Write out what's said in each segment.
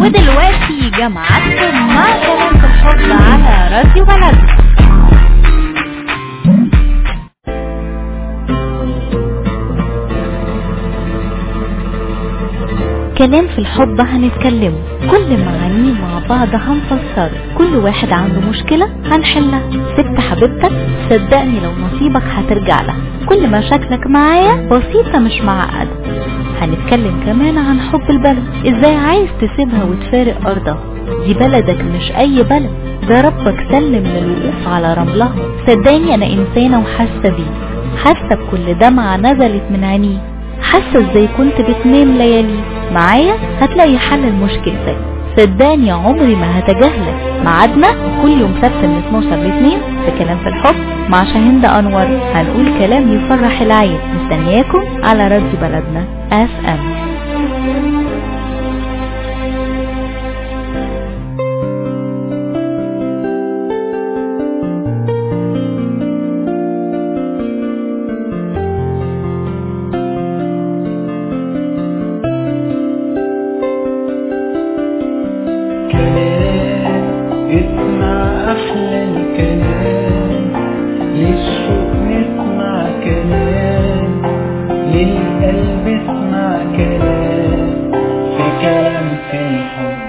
ودلوقتي جمعتكم مع كلام في الحب على راديو بلدنا كلام في الحب هنتكلمه كل معانيه مع بعض هنفسره كل واحد عنده مشكلة هنحلها ست حبيبتك صدقني لو نصيبك هترجع لها كل مشاكلك معايا بسيطة مش معقدة هنتكلم كمان عن حب البلد ازاي عايز تسيبها وتفارق ارضها دي بلدك مش اي بلد ده ربك سلم للوقوف على رملها صدقني انا انسانة وحاسة بيه حاسة بكل دمعة نزلت من عينيه حاسة ازاي كنت بتنام ليالي معايا هتلاقي حل لمشكلتك صدقني عمري ما هتجاهلك ميعادنا كل يوم سبت من 12 ل 2 في كلام في الحب مع شاهين انور هنقول كلام يفرح العين مستنياكم على راديو بلدنا اف ام كلام اسمع أحلى الكلام للشوق نسمع كلام للقلب اسمع كلام في كلام في الحب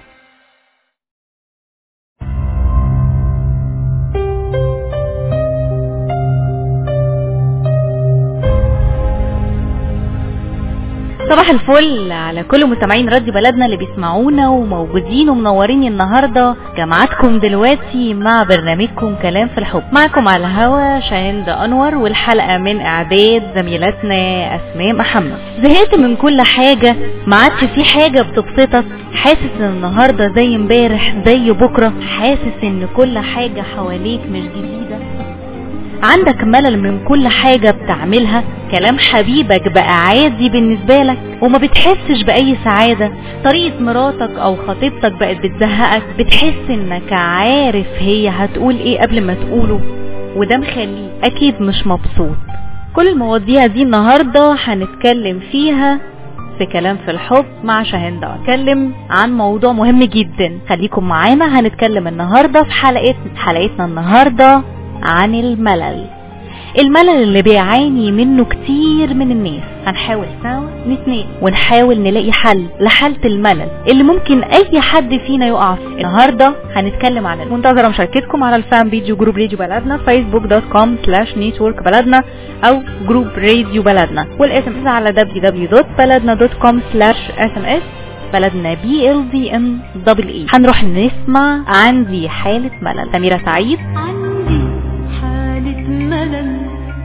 صباح الفل على كل مستمعين راديو بلدنا اللي بيسمعونا وموجودين ومنورين النهارده جمعتكم دلوقتي مع برنامجكم كلام في الحب معكم على الهوا شاهين انور والحلقه من اعداد زميلتنا اسماء محمد زهقت من كل حاجه ما عادش في حاجه بتبسطك حاسس ان النهارده زي امبارح زي بكره حاسس ان كل حاجه حواليك مش جديده عندك ملل من كل حاجة بتعملها كلام حبيبك بقى عادي بالنسبة لك وما بتحسش بأي سعادة طريقة مراتك أو خطيبتك بقت بتزهقك بتحس إنك عارف هي هتقول إيه قبل ما تقوله وده مخليك أكيد مش مبسوط كل المواضيع دي النهاردة هنتكلم فيها في كلام في الحب مع شاهندة هنتكلم عن موضوع مهم جدا خليكم معانا هنتكلم النهاردة في حلقة حلقتنا النهاردة عن الملل الملل اللي بيعاني منه كتير من الناس هنحاول سوا نتناقش ونحاول نلاقي حل لحالة الملل اللي ممكن اي حد فينا يقع فيه النهارده هنتكلم عن منتظره مشاركتكم على الفان بيج وجروب راديو بلدنا فيسبوك دوت كوم سلاش نيتورك بلدنا او جروب راديو بلدنا والاس ام اس على www.baladna.com سلاش اس ام اس بلدنا بي ال دي ام دبل اي هنروح نسمع عندي حالة ملل سميرة سعيد عندي حالة ملل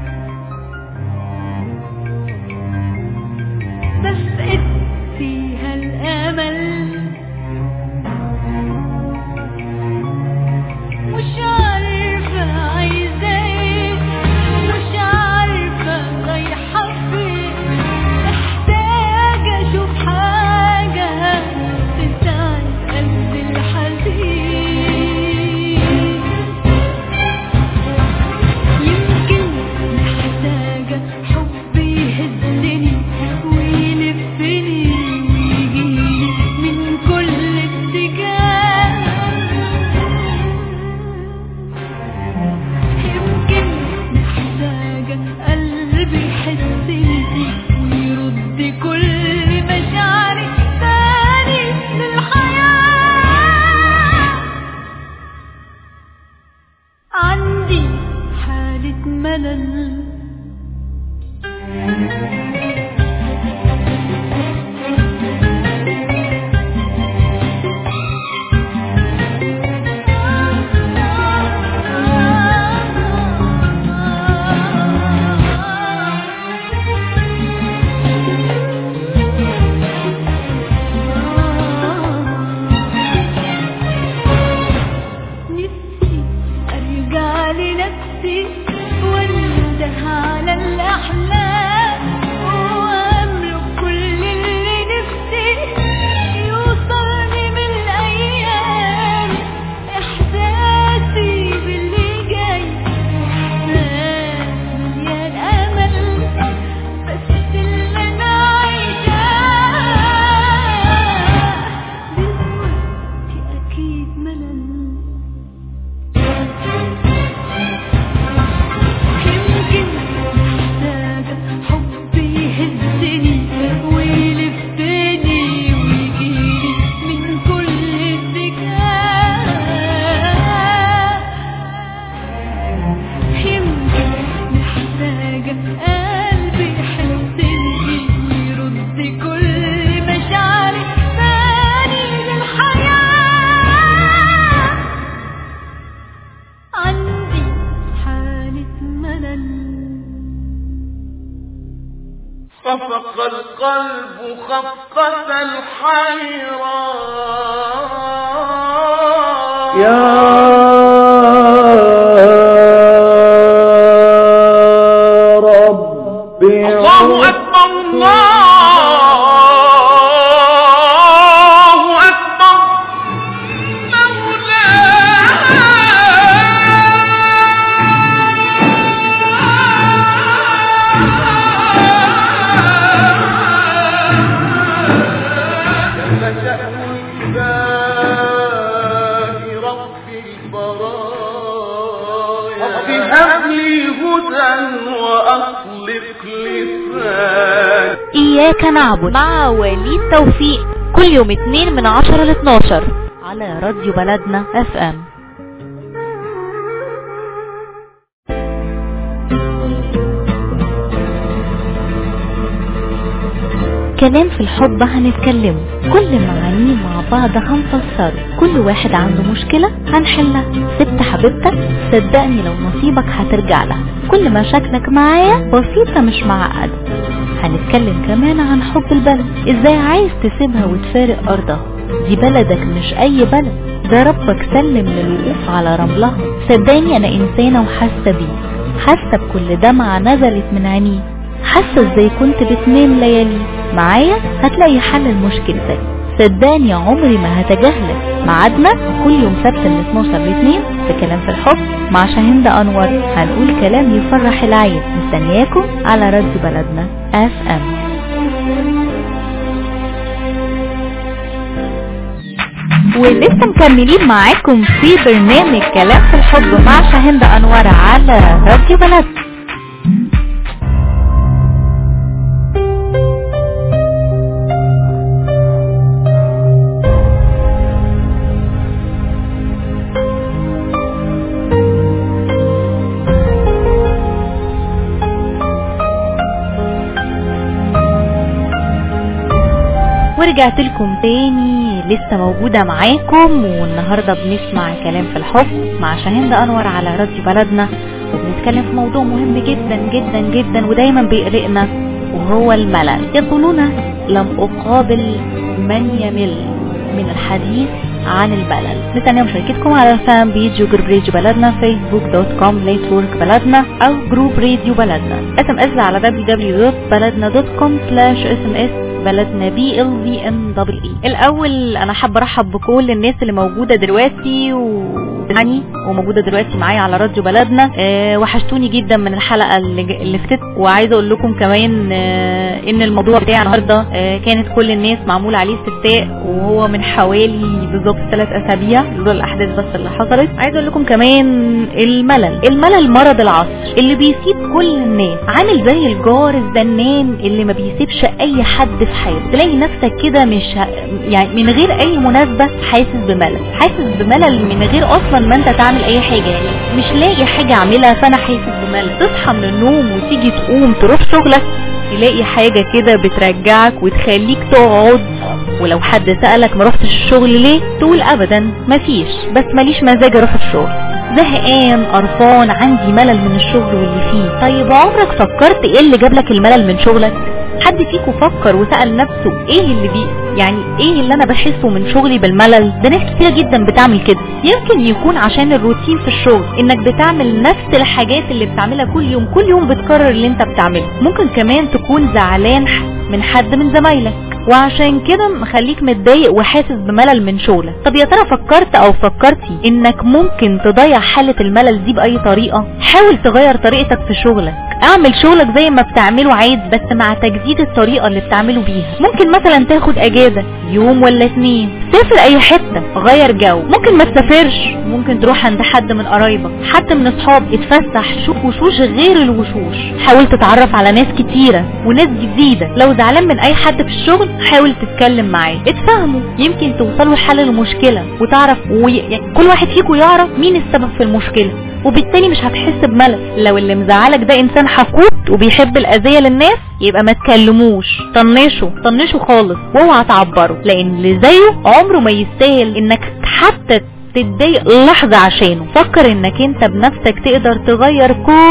بفقد فيها الأمل مش عارفة عايزة ايه مش عارفة رايحة فين محتاجة أشوف حاجة تساعد قلبي الحزين القلب خفة الحيران يا رب الله أكبر الله أكبر مولاي فشأن الإله رب البرايا رب هب لي هدى وأطلق لساني إياك نعبد مع وليد توفيق كل يوم اتنين من عشرة ل 12 على راديو بلدنا اف ام كلام في الحب هنتكلمه كل معانيه مع بعض هنفسره كل واحد عنده مشكلة هنحلها سبت حبيبتك صدقني لو نصيبك هترجع لها كل مشاكلك معايا بسيطة مش معقدة هنتكلم كمان عن حب البلد ازاي عايز تسيبها وتفارق ارضها دي بلدك مش اي بلد ده ربك سلم للوقوف على رملها صدقني انا انسانة وحاسة بيه حاسة بكل دمعة نزلت من عينيه حاسة ازاي كنت بتنام ليالي معايا هتلاقي حل لمشكلتك صدقني عمري ما هتجاهلك ميعادنا كل يوم سبت من 12 ل 2 في كلام في الحب مع شاهين انور هنقول كلام يفرح العين مستنياكم على راديو بلدنا اف ام ولسه مكملين معاكم في برنامج كلام في الحب مع شاهين انور على راديو بلدنا ورجعت لكم تاني لسه موجودة معاكم والنهاردة بنسمع كلام في الحب مع شاهين انور على راديو بلدنا وبنتكلم في موضوع مهم جدا جدا جدا ودايما بيقلقنا وهو الملل يظنون لم اقابل من يمل من الحديث عن البلد مستنيه مشاركتكم على الفان بيج وجروب راديو بلدنا فيسبوك دوت كوم نتورك بلدنا او جروب راديو بلدنا اس ام اس على www.بلدنا.com سلاش اس ام اس بلدنا بي ال في ان دبل اي الاول انا حابه ارحب بكل الناس اللي موجوده دلوقتي و يعني وموجوده دلوقتي معايا على راديو بلدنا أه وحشتوني جدا من الحلقه اللي, ج- اللي فاتت وعايزه اقول لكم كمان أه ان الموضوع بتاع النهارده أه كانت كل الناس معمول عليه استفتاء وهو من حوالي بالظبط ثلاث اسابيع لولا الاحداث بس اللي حصلت عايزه اقول لكم كمان الملل الملل مرض العصر اللي بيسيب كل الناس عامل زي الجار الزنان اللي ما بيسيبش اي حد في حياته تلاقي نفسك كده مش ه... يعني من غير اي مناسبه حاسس بملل حاسس بملل من غير اصلا ما انت تعمل اي حاجه يعني مش لاقي حاجه اعملها فانا حاسس بملل تصحى من النوم وتيجي تقوم تروح شغلك تلاقي حاجه كده بترجعك وتخليك تقعد ولو حد سألك ما رحتش الشغل ليه تقول ابدا مفيش بس ماليش مزاج اروح الشغل زهقان قرفان عندي ملل من الشغل واللي فيه طيب عمرك فكرت ايه اللي جاب لك الملل من شغلك حد فيكم فكر وسأل نفسه ايه اللي بي يعني ايه اللي انا بحسه من شغلي بالملل ده ناس كتير جدا بتعمل كده يمكن يكون عشان الروتين في الشغل انك بتعمل نفس الحاجات اللي بتعملها كل يوم كل يوم بتكرر اللي انت بتعمله ممكن كمان تكون زعلان من حد من زمايلك وعشان كده مخليك متضايق وحاسس بملل من شغلك طب يا ترى فكرت او فكرتي انك ممكن تضيع حالة الملل دي باي طريقة حاول تغير طريقتك في شغلك اعمل شغلك زي ما بتعمله عادي بس مع تجديد الطريقة اللي بتعمله بيها ممكن مثلا تاخد اجازة يوم ولا اتنين سافر اي حتة غير جو ممكن ما تسافرش ممكن تروح عند حد من قرايبك حد من اصحاب اتفسح شوف وشوش غير الوشوش حاول تتعرف على ناس كتيرة وناس جديدة لو زعلان من اي حد في الشغل حاول تتكلم معاه اتفهموا يمكن توصلوا لحل المشكلة وتعرف وي... يعني كل واحد فيكم يعرف مين السبب في المشكلة وبالتالي مش هتحس بملل لو اللي مزعلك ده انسان حقود وبيحب الاذية للناس يبقى ما تكلموش طنشه طنشه خالص واوعى تعبره لان اللي زيه عمره ما يستاهل انك حتى تتضايق لحظة عشانه فكر انك انت بنفسك تقدر تغير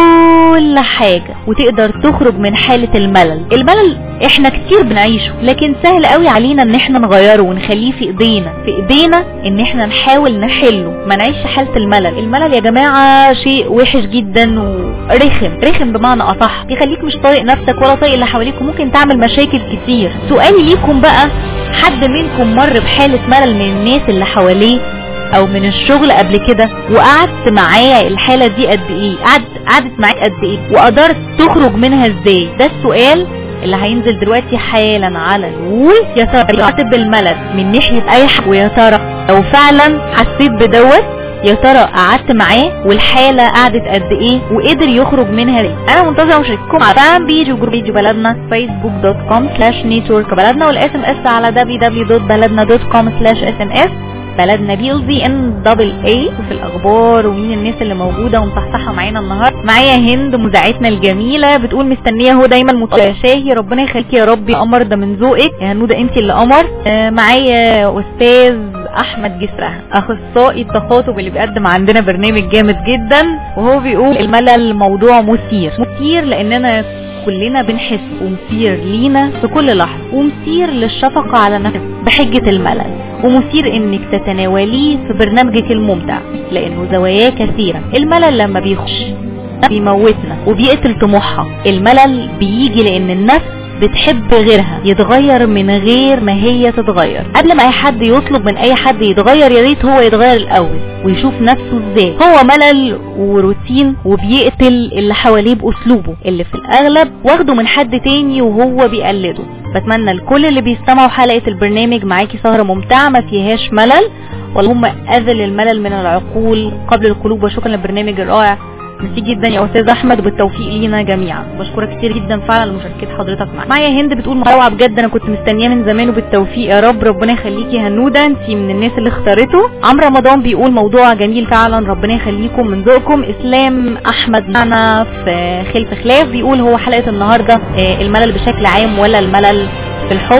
كل حاجة وتقدر تخرج من حالة الملل الملل احنا كتير بنعيشه لكن سهل قوي علينا ان احنا نغيره ونخليه في ايدينا في ايدينا ان احنا نحاول نحله ما نعيش حالة الملل الملل يا جماعة شيء وحش جدا ورخم رخم بمعنى اصح يخليك مش طايق نفسك ولا طايق اللي حواليك وممكن تعمل مشاكل كتير سؤالي ليكم بقى حد منكم مر بحالة ملل من الناس اللي حواليه او من الشغل قبل كده وقعدت معاه الحالة دي قد ايه قعدت قعدت معاك قد ايه وقدرت تخرج منها ازاي ده السؤال اللي هينزل دلوقتي حالا على الوول يا ترى يعتب بالملل من ناحية اي حد ويا ترى لو فعلا حسيت بدوت يا ترى قعدت معاه والحالة قعدت قد ايه وقدر يخرج منها ليه انا منتظرة مشاركتكم على فان بيج وجروب بيج بلدنا فيسبوك دوت كوم سلاش نيتورك بلدنا والاس ام اس على www.بلدنا.com سلاش اس ام اس بلدنا بي ال زي ان دبل اي وفي الاخبار ومين الناس اللي موجوده ومصحصحه معانا النهارده معايا هند مذيعتنا الجميله بتقول مستنيه هو دايما مطلع شاهي ربنا يخليك يا رب يا قمر ده من ذوقك يا هنوده انت اللي قمر آه معايا استاذ احمد جسره اخصائي التخاطب اللي بيقدم عندنا برنامج جامد جدا وهو بيقول الملل موضوع مثير مثير لاننا كلنا بنحس ومثير لينا في كل لحظة ومثير للشفقة على نفسك بحجة الملل ومثير انك تتناوليه في برنامجك الممتع لانه زواياه كثيرة الملل لما بيخش بيموتنا وبيقتل طموحها الملل بيجي لان النفس بتحب غيرها يتغير من غير ما هي تتغير قبل ما اي حد يطلب من اي حد يتغير يا ريت هو يتغير الاول ويشوف نفسه ازاي هو ملل وروتين وبيقتل اللي حواليه باسلوبه اللي في الاغلب واخده من حد تاني وهو بيقلده بتمنى لكل اللي بيستمعوا حلقة البرنامج معاكي سهرة ممتعة ما فيهاش ملل واللهم اذل الملل من العقول قبل القلوب وشكرا للبرنامج الرائع ميرسي جدا يا استاذ احمد وبالتوفيق لينا جميعا بشكرك كتير جدا فعلا لمشاركه حضرتك معايا معايا هند بتقول مروعه بجد انا كنت مستنياه من زمان وبالتوفيق يا رب ربنا يخليكي هنوده انت من الناس اللي اختارته عمرو رمضان بيقول موضوع جميل فعلا ربنا يخليكم من ذوقكم اسلام احمد معنا في خلف خلاف بيقول هو حلقه النهارده آه، الملل بشكل عام ولا الملل في الحب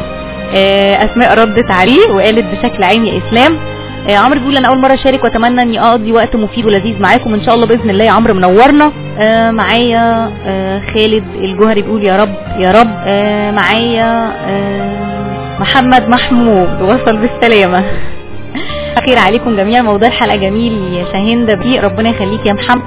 آه، اسماء ردت عليه وقالت بشكل عام يا اسلام آه، عمرو بيقول انا اول مره اشارك واتمنى اني اقضي وقت مفيد ولذيذ معاكم ان شاء الله باذن الله يا عمرو منورنا آه، معايا آه، خالد الجوهري بيقول يا رب يا رب آه، معايا آه، محمد محمود وصل بالسلامه خير عليكم جميعا موضوع الحلقه جميل يا شاهين ده ربنا يخليك يا محمد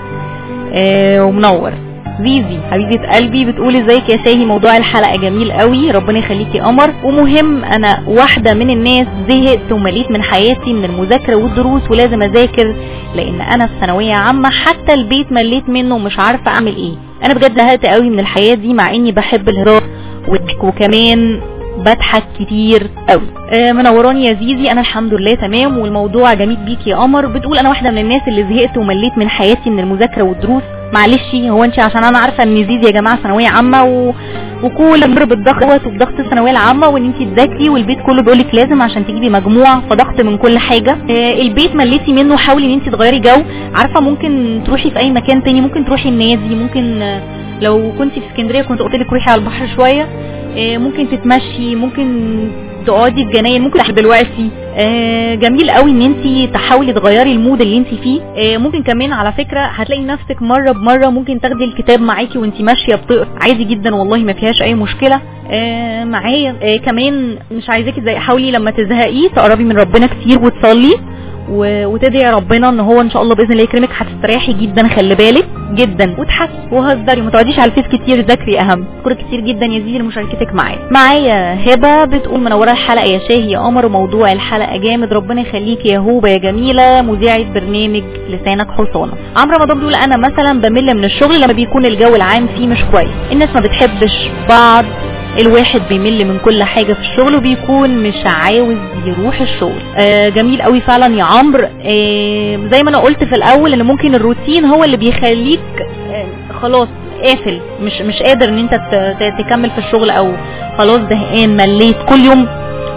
آه، ومنور زيزي حبيبة قلبي بتقول ازيك يا شاهي موضوع الحلقة جميل قوي ربنا يخليكي قمر ومهم انا واحدة من الناس زهقت ومليت من حياتي من المذاكرة والدروس ولازم اذاكر لان انا في ثانوية عامة حتى البيت مليت منه ومش عارفة اعمل ايه انا بجد زهقت قوي من الحياة دي مع اني بحب الهزار والضحك وكمان بضحك كتير قوي آه منوراني يا زيزي انا الحمد لله تمام والموضوع جميل بيك يا قمر بتقول انا واحده من الناس اللي زهقت ومليت من حياتي من المذاكره والدروس معلش هو انت عشان انا عارفه ان زيزي يا جماعه ثانويه عامه و... وكل مر بالضغط دوت وبضغط الثانويه العامه وان انت تذاكري والبيت كله بيقول لك لازم عشان تجيبي مجموع فضغط من كل حاجه آه البيت مليتي منه حاولي ان انت تغيري جو عارفه ممكن تروحي في اي مكان تاني ممكن تروحي النادي ممكن آه، لو كنت في اسكندريه كنت قلت لك روحي على البحر شويه آه، ممكن تتمشي ممكن تقعدي في جناين ممكن دلوقتي آه، جميل قوي ان انت تحاولي تغيري المود اللي انت فيه آه، ممكن كمان على فكره هتلاقي نفسك مره بمره ممكن تاخدي الكتاب معاكي وانت ماشيه بتقرا عادي جدا والله ما فيهاش اي مشكله آه، معايا آه، كمان مش عايزاكي زي حاولي لما تزهقي تقربي من ربنا كتير وتصلي و- وتدعي ربنا ان هو ان شاء الله باذن الله يكرمك هتستريحي جدا خلي بالك جدا وتحسي وهزري وما تقعديش على الفيس كتير ذاكري اهم شكرا كتير جدا يا زيزي لمشاركتك معايا معايا هبه بتقول منوره الحلقه يا شاهي يا قمر وموضوع الحلقه جامد ربنا يخليك يا هوبه يا جميله مذيعه برنامج لسانك حصانه عمرو رمضان بيقول انا مثلا بمل من الشغل لما بيكون الجو العام فيه مش كويس الناس ما بتحبش بعض الواحد بيمل من كل حاجة في الشغل وبيكون مش عاوز يروح الشغل آه جميل قوي فعلا يا عمرو آه زي ما انا قلت في الاول ان ممكن الروتين هو اللي بيخليك آه خلاص قافل مش مش قادر ان انت ت- ت- تكمل في الشغل او خلاص زهقان مليت كل يوم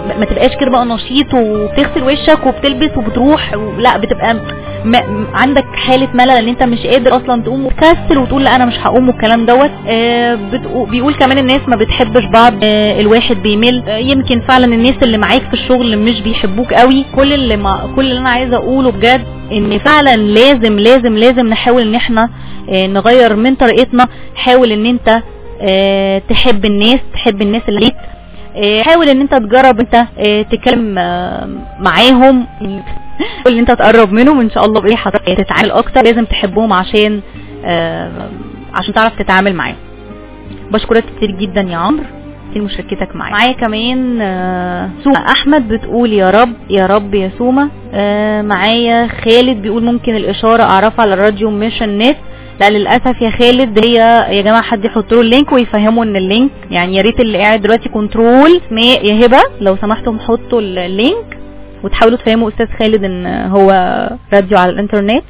ما تبقاش كده بقى نشيط وبتغسل وشك وبتلبس وبتروح و- لا بتبقى م... م- عندك حالة ملل ان انت مش قادر اصلا تقوم وتكسل وتقول لا انا مش هقوم والكلام دوت آه بتقو- بيقول كمان الناس ما بتحبش بعض آه الواحد بيمل آه يمكن فعلا الناس اللي معاك في الشغل مش بيحبوك قوي كل اللي ما كل اللي انا عايزه اقوله بجد ان فعلا لازم لازم لازم نحاول ان احنا آه نغير من طريقتنا حاول ان انت آه تحب الناس تحب الناس اللي عليك آه، حاول ان انت تجرب انت آه، تتكلم آه، معاهم حاول ان انت تقرب منهم ان شاء الله بايه حضرتك تتعامل اكتر لازم تحبهم عشان آه، عشان تعرف تتعامل معاهم بشكرك كتير جدا يا عمرو في مشاركتك معايا معايا كمان آه، سومة احمد بتقول يا رب يا رب يا سومة آه، معايا خالد بيقول ممكن الاشارة اعرفها على الراديو مش النت لا للاسف يا خالد هي يا جماعه حد يحط له اللينك ويفهموا ان اللينك يعني يا ريت اللي قاعد دلوقتي كنترول اسماء يا هبه لو سمحتم حطوا اللينك وتحاولوا تفهموا استاذ خالد ان هو راديو على الانترنت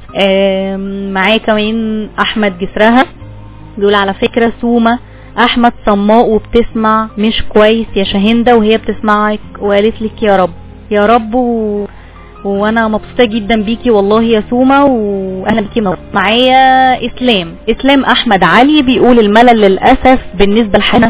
آم، معاه كمان احمد جسرها بيقول على فكره سومه احمد صماء وبتسمع مش كويس يا شاهندة وهي بتسمعك وقالت لك يا رب يا رب و... وانا مبسوطه جدا بيكي والله يا سومه واهلا بيكي منور. معايا اسلام اسلام احمد علي بيقول الملل للاسف بالنسبه لحنا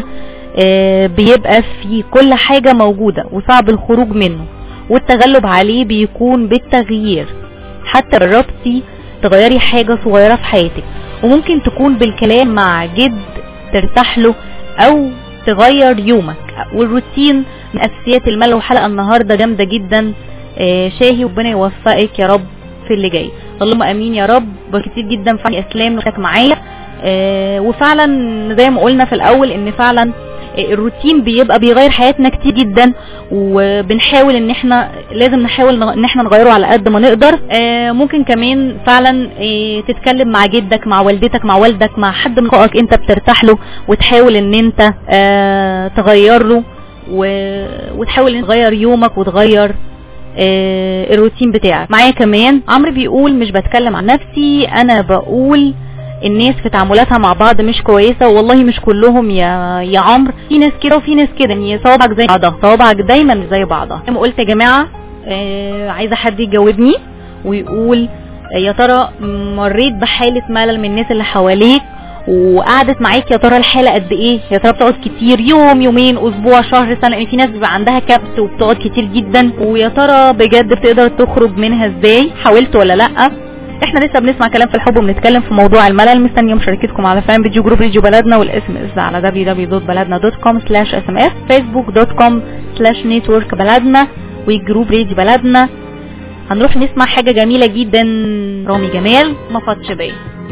آه، بيبقى في كل حاجه موجوده وصعب الخروج منه والتغلب عليه بيكون بالتغيير حتى جربتي تغيري حاجه صغيره في حياتك وممكن تكون بالكلام مع جد ترتاح له او تغير يومك والروتين من اساسيات الملل وحلقه النهارده جامده جدا آه، شاهي ربنا يوفقك يا رب في اللي جاي اللهم امين يا رب كتير جدا فعلا اسلام نشارك معايا آه، وفعلا زي ما قلنا في الاول ان فعلا آه، الروتين بيبقى بيغير حياتنا كتير جدا وبنحاول ان احنا لازم نحاول نغ- ان احنا نغيره على قد ما نقدر آه، ممكن كمان فعلا آه، تتكلم مع جدك مع والدتك مع والدك مع حد من رفقائك انت بترتاح له وتحاول ان انت آه، تغير له و- وتحاول ان تغير يومك وتغير آه، الروتين بتاعك معايا كمان عمرو بيقول مش بتكلم عن نفسي انا بقول الناس في تعاملاتها مع بعض مش كويسة والله مش كلهم يا يا عمرو في ناس كده وفي ناس كده يعني صوابعك زي بعضها صوابعك دايما زي بعضها زي ما قلت يا جماعة آه عايزة حد يجاوبني ويقول آه، يا ترى مريت بحالة ملل من الناس اللي حواليك وقعدت معاك يا ترى الحالة قد ايه يا ترى بتقعد كتير يوم يومين اسبوع شهر سنة يعني في ناس بيبقى عندها كبت وبتقعد كتير جدا ويا ترى بجد بتقدر تخرج منها ازاي حاولت ولا لا احنا لسه بنسمع كلام في الحب وبنتكلم في موضوع الملل مستنيه مشاركتكم على فان فيديو جروب راديو بلدنا والاس ام اس على www.baladna.com/sms facebook.com/network بلدنا وجروب راديو بلدنا هنروح نسمع حاجة جميلة جدا رامي جمال ما فاتش بيا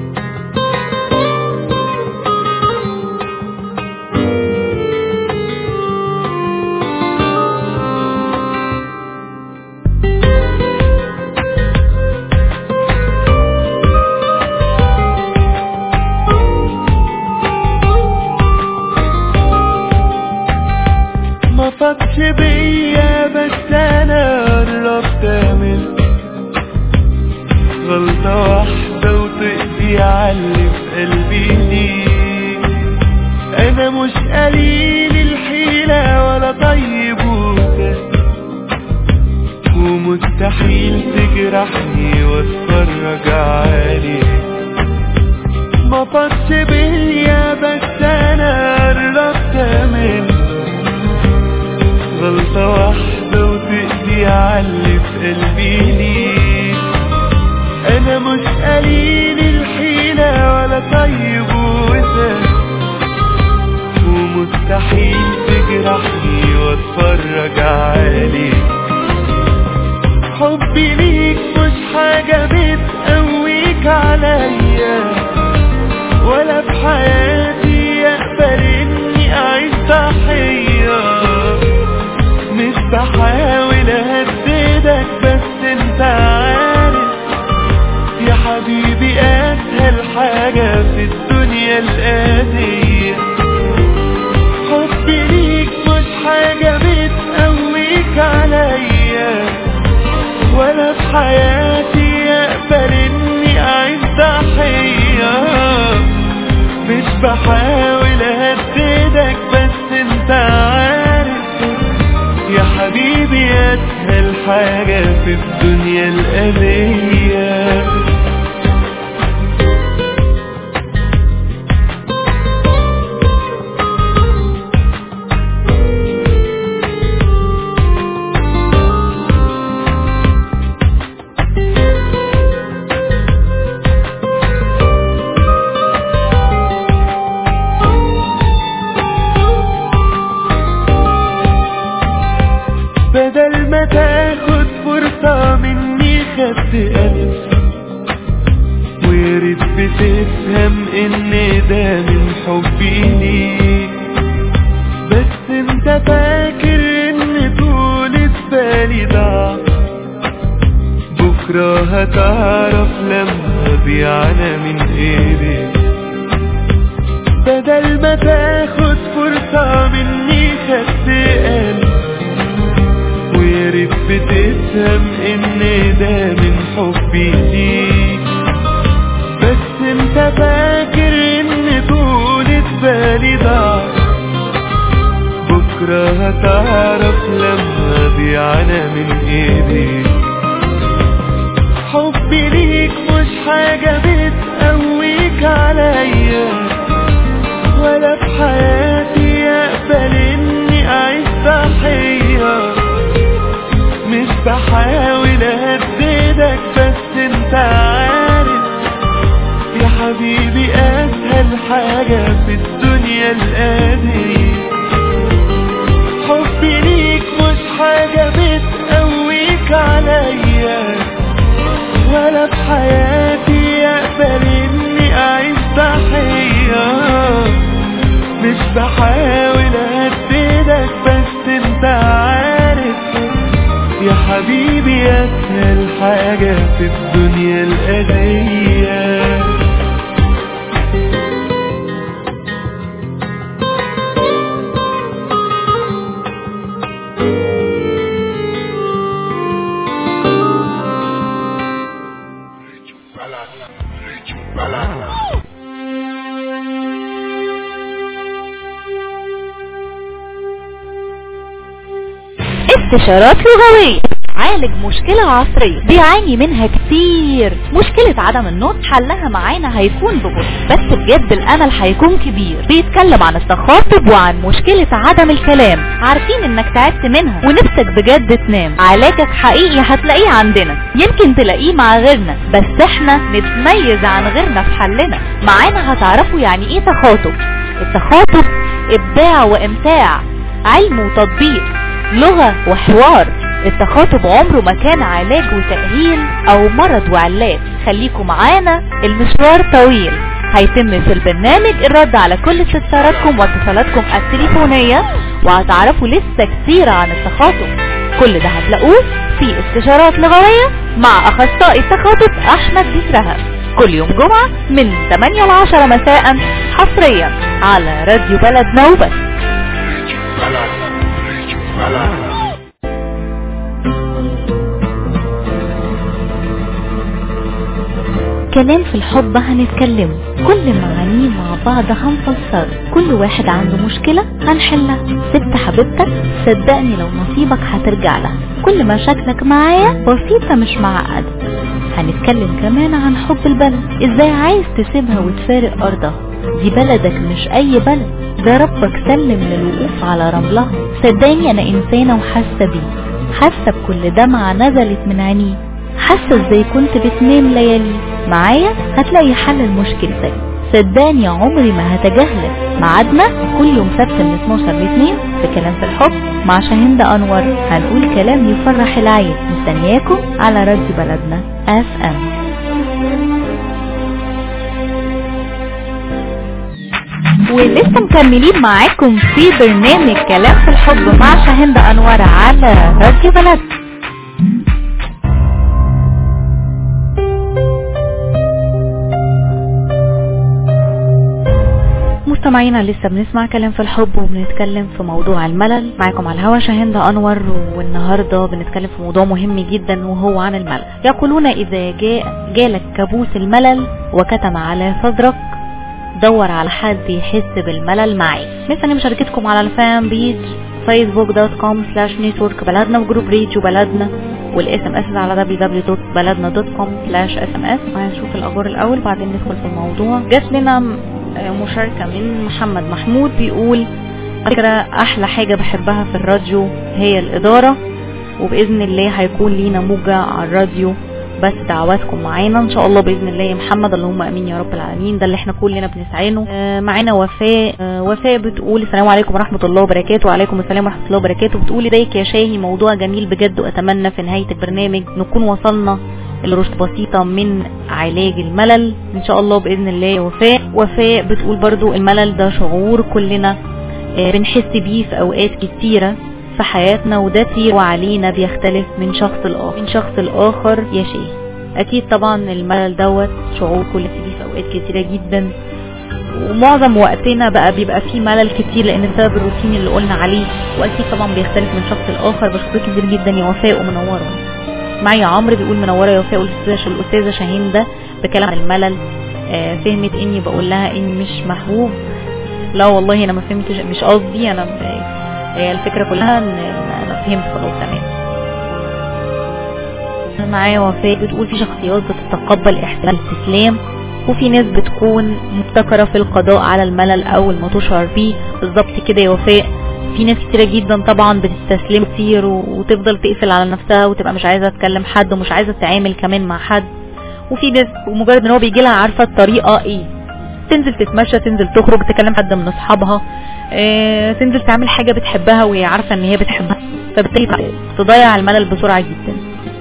ما فاتش بيا بس انا قربت اعمل غلطة واحدة وتقضي عاللي في قلبي ليك انا مش قليل الحيلة ولا طيب وسهل ومستحيل تجرحني واتفرج عليك ما فاتش بيا بس انا قربت اعمل غلطة واحدة وتقضي عاللي في قلبي ليك أنا مش قليل الحيلة ولا طيب وسهل ومستحيل تجرحني واتفرج عليك حبي ليك مش حاجة بتقويك عليا ولا في حياتي اقبل اني اعيش ضحية مش بحاول اهددك بس انت عارف يا حبيبي اسهل حاجة في الدنيا الآتية حبي ليك مش حاجة بتقويك عليا ولا في حياتي اقبل اني اعيش ضحية مش بحاول اهددك بس انت عارف يا حبيبي حبي أسهل حاجة في الدنيا الأذية بدل ما تاخد فرصة مني خدت ألف وياريت بتفهم إن ده من حبي ليك بس انت فاكر إن طولة بالي ضاع بكرة هتعرف لما ضيعنا من ايديك بدل ما تاخد فرصة مني خدت قلب ويا ريت بتفهم ان ده من حبي ليك بس انت فاكر ان طولة بالي ضاع بكرة هتعرف لما ضيعنا من ايديك حبي ليك مش حاجة بتقويك عليا ولا في حياتي اقبل اني اعيش ضحية مش بحاول اهددك بس انت عارف يا حبيبي اسهل حاجة في الدنيا القادرين حبي ليك مش حاجة بتقويك عليا ولا في حياتي اقبل اني اعيش ضحية مش بحاول اهددك بس انت عارف يا حبيبي اسهل حاجة في الدنيا الأذية استشارات لغوية عالج مشكلة عصرية بيعاني منها كتير مشكلة عدم النطق حلها معانا هيكون ببطء بس بجد الامل هيكون كبير بيتكلم عن التخاطب وعن مشكلة عدم الكلام عارفين انك تعبت منها ونفسك بجد تنام علاجك حقيقي هتلاقيه عندنا يمكن تلاقيه مع غيرنا بس احنا نتميز عن غيرنا في حلنا معانا هتعرفوا يعني ايه تخاطب التخاطب ابداع وامتاع علم وتطبيق لغة وحوار التخاطب عمره ما كان علاج وتأهيل او مرض وعلاج خليكم معانا المشوار طويل هيتم في البرنامج الرد على كل استفساراتكم واتصالاتكم التليفونية وهتعرفوا لسه كتير عن التخاطب كل ده هتلاقوه في استشارات لغوية مع اخصائي التخاطب احمد بيسرها كل يوم جمعة من 8 ل 10 مساء حصريا على راديو بلد نوبة كلام في الحب هنتكلمه كل معانيه مع بعض هنفسره كل واحد عنده مشكلة هنحلها سبت حبيبتك صدقني لو نصيبك هترجع لها كل مشاكلك معايا بسيطة مش معقدة هنتكلم كمان عن حب البلد ازاي عايز تسيبها وتفارق ارضها دي بلدك مش اي بلد ده ربك سلم للوقوف على رملها صدقني انا انسانة وحاسة بيه حاسة بكل دمعة نزلت من عينيه حاسة ازاي كنت بتنام ليالي معايا هتلاقي حل لمشكلتك صدقني عمري ما هتجاهلك ميعادنا كل يوم سبت من 12 ل 2 في كلام في الحب مع شاهين انور هنقول كلام يفرح العين مستنياكم على راديو بلدنا اف ام ولسه مكملين معاكم في برنامج كلام في الحب مع شاهين انور على راديو بلدنا مستمعينا لسه بنسمع كلام في الحب وبنتكلم في موضوع الملل معاكم على الهوا شاهندة أنور والنهاردة بنتكلم في موضوع مهم جدا وهو عن الملل يقولون إذا جاء جالك كابوس الملل وكتم على صدرك دور على حد يحس بالملل معي مستني مشاركتكم على الفان بيج فيسبوك دوت كوم سلاش نتورك بلدنا وجروب راديو بلدنا والاس ام اس على www.بلدنا.com سلاش اس ام اس هنشوف الاخبار الاول بعدين ندخل في الموضوع جات لنا م- آه، مشاركة من محمد محمود بيقول على فكرة احلى حاجة بحبها في الراديو هي الادارة وباذن الله هيكون لينا موجة على الراديو بس دعواتكم معانا ان شاء الله باذن الله يا محمد اللهم امين يا رب العالمين ده اللي احنا كلنا بنسعى له آه، معانا وفاء آه، وفاء بتقول السلام عليكم ورحمه الله وبركاته وعليكم السلام ورحمه الله وبركاته بتقولي ازيك يا شاهي موضوع جميل بجد واتمنى في نهايه البرنامج نكون وصلنا لرشد بسيطة من علاج الملل ان شاء الله باذن الله يا وفاء وفاء بتقول برضو الملل ده شعور كلنا آه، بنحس بيه في اوقات كتيرة في حياتنا وده كتير وعلينا بيختلف من شخص لآخر من شخص لآخر يا شيخ أكيد طبعا الملل دوت شعور كل فيه في أوقات كتيرة جدا ومعظم وقتنا بقى بيبقى فيه ملل كتير لأن بسبب الروتين اللي قلنا عليه وأكيد طبعا بيختلف من شخص لآخر بشكرك كتير جدا يا وفاء ومنورة معايا عمرو بيقول منورة يا وفاء والأستاذة الأستاذة شاهين ده بكلام عن الملل آه، فهمت إني بقول لها إني مش محبوب لا والله أنا ما فهمتش مش قصدي أنا هي الفكرة كلها ان إن انا فهمت خلاص تمام معايا وفاء بتقول في شخصيات بتتقبل احتمال الاستسلام وفي ناس بتكون مبتكرة في القضاء على الملل اول ما تشعر بيه بالظبط كده يا وفاء في ناس كتيرة جدا طبعا بتستسلم كتير و- وتفضل تقفل على نفسها وتبقى مش عايزة تكلم حد ومش عايزة تتعامل كمان مع حد وفي ناس ومجرد ان هو بيجي لها عارفة الطريقة ايه تنزل تتمشى تنزل تخرج تكلم حد من اصحابها اه تنزل تعمل حاجة بتحبها وهي عارفة ان هي بتحبها فبالتالي تضيع الملل بسرعة جدا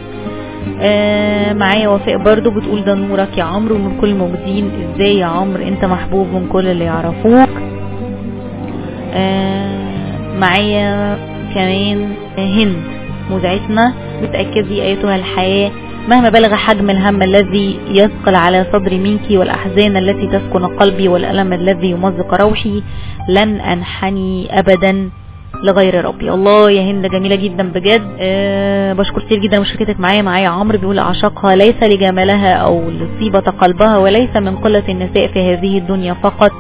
آه معايا وفاء برضو بتقول ده نورك يا عمرو ونور كل الموجودين ازاي يا عمرو انت محبوب من كل اللي يعرفوك آه معايا كمان هند مذيعتنا بتأكدي أيتها الحياة مهما بلغ حجم الهم الذي يثقل على صدري منك والأحزان التي تسكن قلبي والألم الذي يمزق روحي لن أنحني أبدا لغير ربي الله يا هند جميلة جدا بجد أه بشكر كتير جدا مشاركتك معايا معايا عمرو بيقول أعشقها ليس لجمالها أو لطيبة قلبها وليس من قلة النساء في هذه الدنيا فقط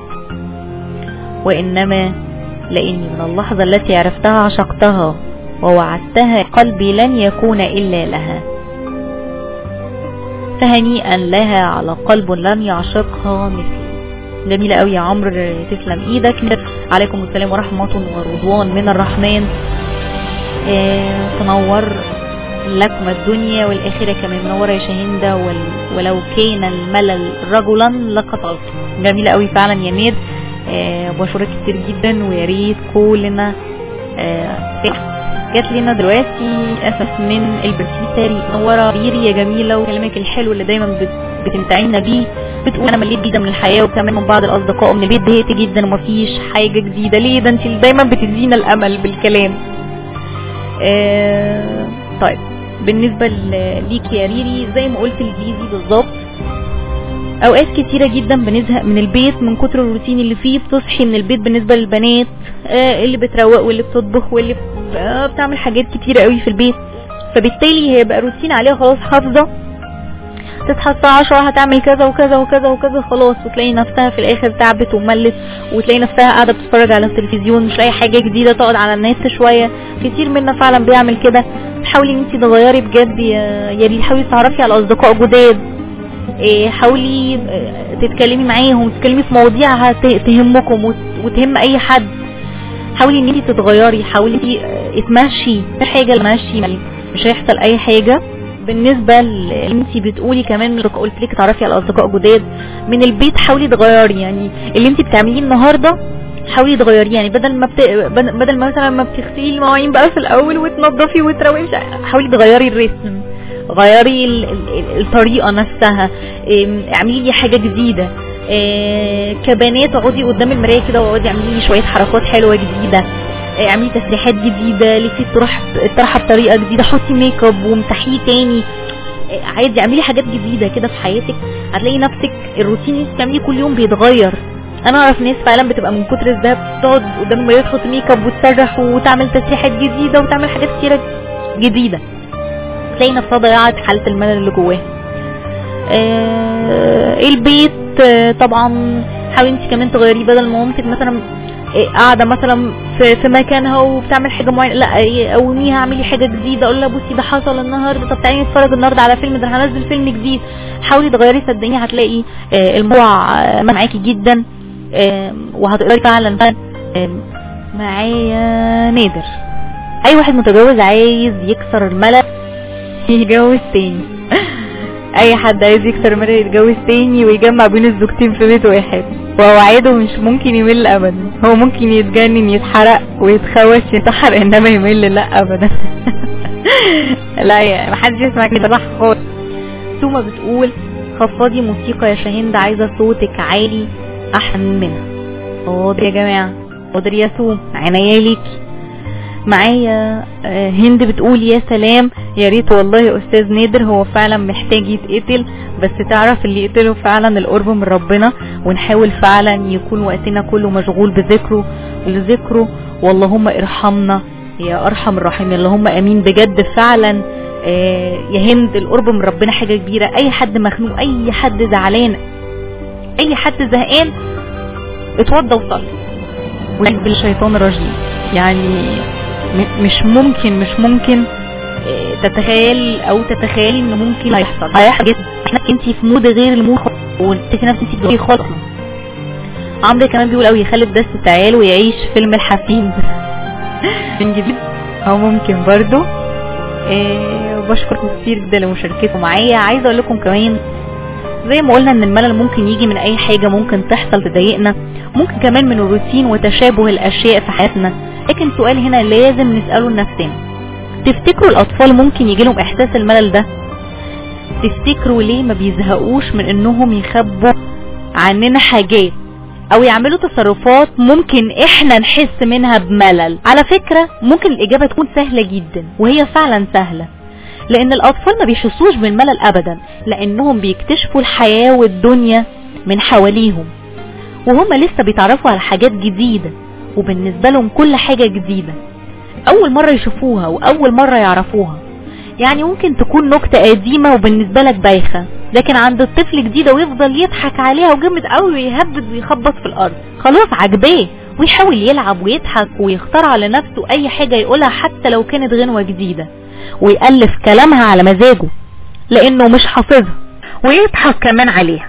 وإنما لأني من اللحظة التي عرفتها عشقتها ووعدتها قلبي لن يكون إلا لها فهنيئا لها على قلب لم يعشقها مثلي جميلة قوي يا عمرو تسلم ايدك عليكم السلام ورحمة ورضوان من الرحمن آه تنور لكم الدنيا والآخرة كمان منورة يا شاهندة وال... ولو كان الملل رجلا لقتلت جميلة قوي فعلا يا مير آه بشكرك كتير جدا ويا ريت كلنا آه جات لنا دلوقتي اسف من البرسيتري منورة بيري يا جميلة وكلامك الحلو اللي دايما بت... بتمتعينا بيه بتقول انا مليت جدا من الحياه وكمان من بعض الاصدقاء ومن البيت زهقت جدا ومفيش حاجه جديده ليه ده انت دايما بتدينا الامل بالكلام آه طيب بالنسبه ل- ليك يا ريري زي ما قلت لزيزي بالظبط اوقات كتيره جدا بنزهق من البيت من كتر الروتين اللي فيه بتصحي من البيت بالنسبه للبنات آه اللي بتروق واللي بتطبخ واللي ب- آه بتعمل حاجات كتيره قوي في البيت فبالتالي هي بقى روتين عليها خلاص حافظه تصحى الساعة 10 هتعمل كذا وكذا وكذا وكذا خلاص وتلاقي نفسها في الاخر تعبت وملت وتلاقي نفسها قاعدة بتتفرج على التلفزيون مش لاقي حاجة جديدة تقعد على النت شوية كتير منا فعلا بيعمل كده حاولي ان انت تغيري بجد يا يا ريت حاولي تتعرفي على اصدقاء جداد إيه، حاولي آه، تتكلمي معاهم تتكلمي في مواضيع هت- تهمكم وت- وتهم اي حد حاولي ان انت تتغيري حاولي آه، اتمشي في حاجة المشي مش هيحصل اي حاجة بالنسبة اللي انت بتقولي كمان من قلت لك تعرفي على اصدقاء جداد من البيت حاولي تغيري يعني اللي انت بتعمليه النهارده حاولي تغيريه يعني بدل ما بت... بدل بدل ما مثلا ما بتغسلي المواعين بقى في الاول وتنضفي وتروقي مش عارفة، حاولي تغيري الرسم غيري ال... ال... الطريقه نفسها ام، اعملي لي حاجه جديده اه، كبنات اقعدي قدام المرايه كده واقعدي اعملي لي شويه حركات حلوه جديده اه، اعملي تسريحات جديده لفي الطرح الطرحه بطريقه جديده حطي ميك اب وامسحيه تاني اه، عادي اعملي حاجات جديده كده في حياتك هتلاقي نفسك الروتين اللي انت بتعمليه كل يوم بيتغير انا اعرف ناس فعلا بتبقى من كتر الذهب تقعد قدام المرايه تحط ميك اب وتسرح وتعمل تسريحات جديده وتعمل حاجات كتيره جديده تلاقي نفسها ضيعت حاله الملل اللي جواها آه البيت آه طبعا حاولي انت كمان تغيريه بدل ما مامتك مثلا إيه، قاعده مثلا في في مكانها وبتعمل حاجه معينه لا إيه، قوميها اعملي حاجه جديده اقول لها بصي ده حصل النهارده طب تعالي نتفرج النهارده على فيلم ده أنا هنزل فيلم جديد حاولي تغيري صدقيني هتلاقي آه، الموضوع آه، معاكي جدا آه، وهتقدري فعلا فعلا آه، معايا نادر اي واحد متجوز عايز يكسر الملل يتجوز تاني اي حد عايز يكسر الملل يتجوز تاني ويجمع بين الزوجتين في بيت واحد ووعده مش ممكن يمل ابدا هو ممكن يتجنن يتحرق ويتخوش يتحر انما يمل لا ابدا لا يا محدش يسمع كده صح خالص سوما بتقول خفضي موسيقى يا شاهين ده عايزه صوتك عالي احسن منها حاضر يا جماعه حاضر يا سوم عينيا ليكي معايا آه، هند بتقول يا سلام يا ريت والله يا استاذ نادر هو فعلا محتاج يتقتل بس تعرف اللي يقتله فعلا القرب من ربنا ونحاول فعلا يكون وقتنا كله مشغول بذكره لذكره واللهم ارحمنا يا ارحم الراحمين اللهم امين بجد فعلا آه، يا هند القرب من ربنا حاجه كبيره اي حد مخنوق اي حد زعلان اي حد زهقان اتوضى وصلي ونجب الشيطان الرجيم يعني م- مش ممكن مش ممكن آه، تتخيل او تتخيلي ان ممكن هيحصل هيحصل جدا احنا انت في مود غير المود خالص وتحسي نفسك انت بتغيري خالص عمرو كمان بيقول قوي يخلف دست تعال ويعيش فيلم الحفيد من جديد او ممكن برضو آه، وبشكركم كتير جدا لمشاركتكم معايا عايزه اقول لكم كمان زي ما قلنا ان الملل ممكن يجي من اي حاجة ممكن تحصل تضايقنا ممكن كمان من الروتين وتشابه الاشياء في حياتنا لكن سؤال هنا لازم نسأله لنفسنا تفتكروا الاطفال ممكن يجي لهم احساس الملل ده تفتكروا ليه ما بيزهقوش من انهم يخبوا عننا حاجات او يعملوا تصرفات ممكن احنا نحس منها بملل على فكرة ممكن الاجابة تكون سهلة جدا وهي فعلا سهلة لان الاطفال ما بيحسوش بالملل ابدا لانهم بيكتشفوا الحياة والدنيا من حواليهم وهم لسه بيتعرفوا على حاجات جديدة وبالنسبة لهم كل حاجة جديدة اول مرة يشوفوها واول مرة يعرفوها يعني ممكن تكون نكتة قديمة وبالنسبة لك بايخة لكن عند الطفل جديدة ويفضل يضحك عليها وجامد قوي ويهبد ويخبط في الارض خلاص عجباه ويحاول يلعب ويضحك ويخترع لنفسه اي حاجة يقولها حتى لو كانت غنوة جديدة ويألف كلامها على مزاجه لانه مش حافظها ويضحك كمان عليها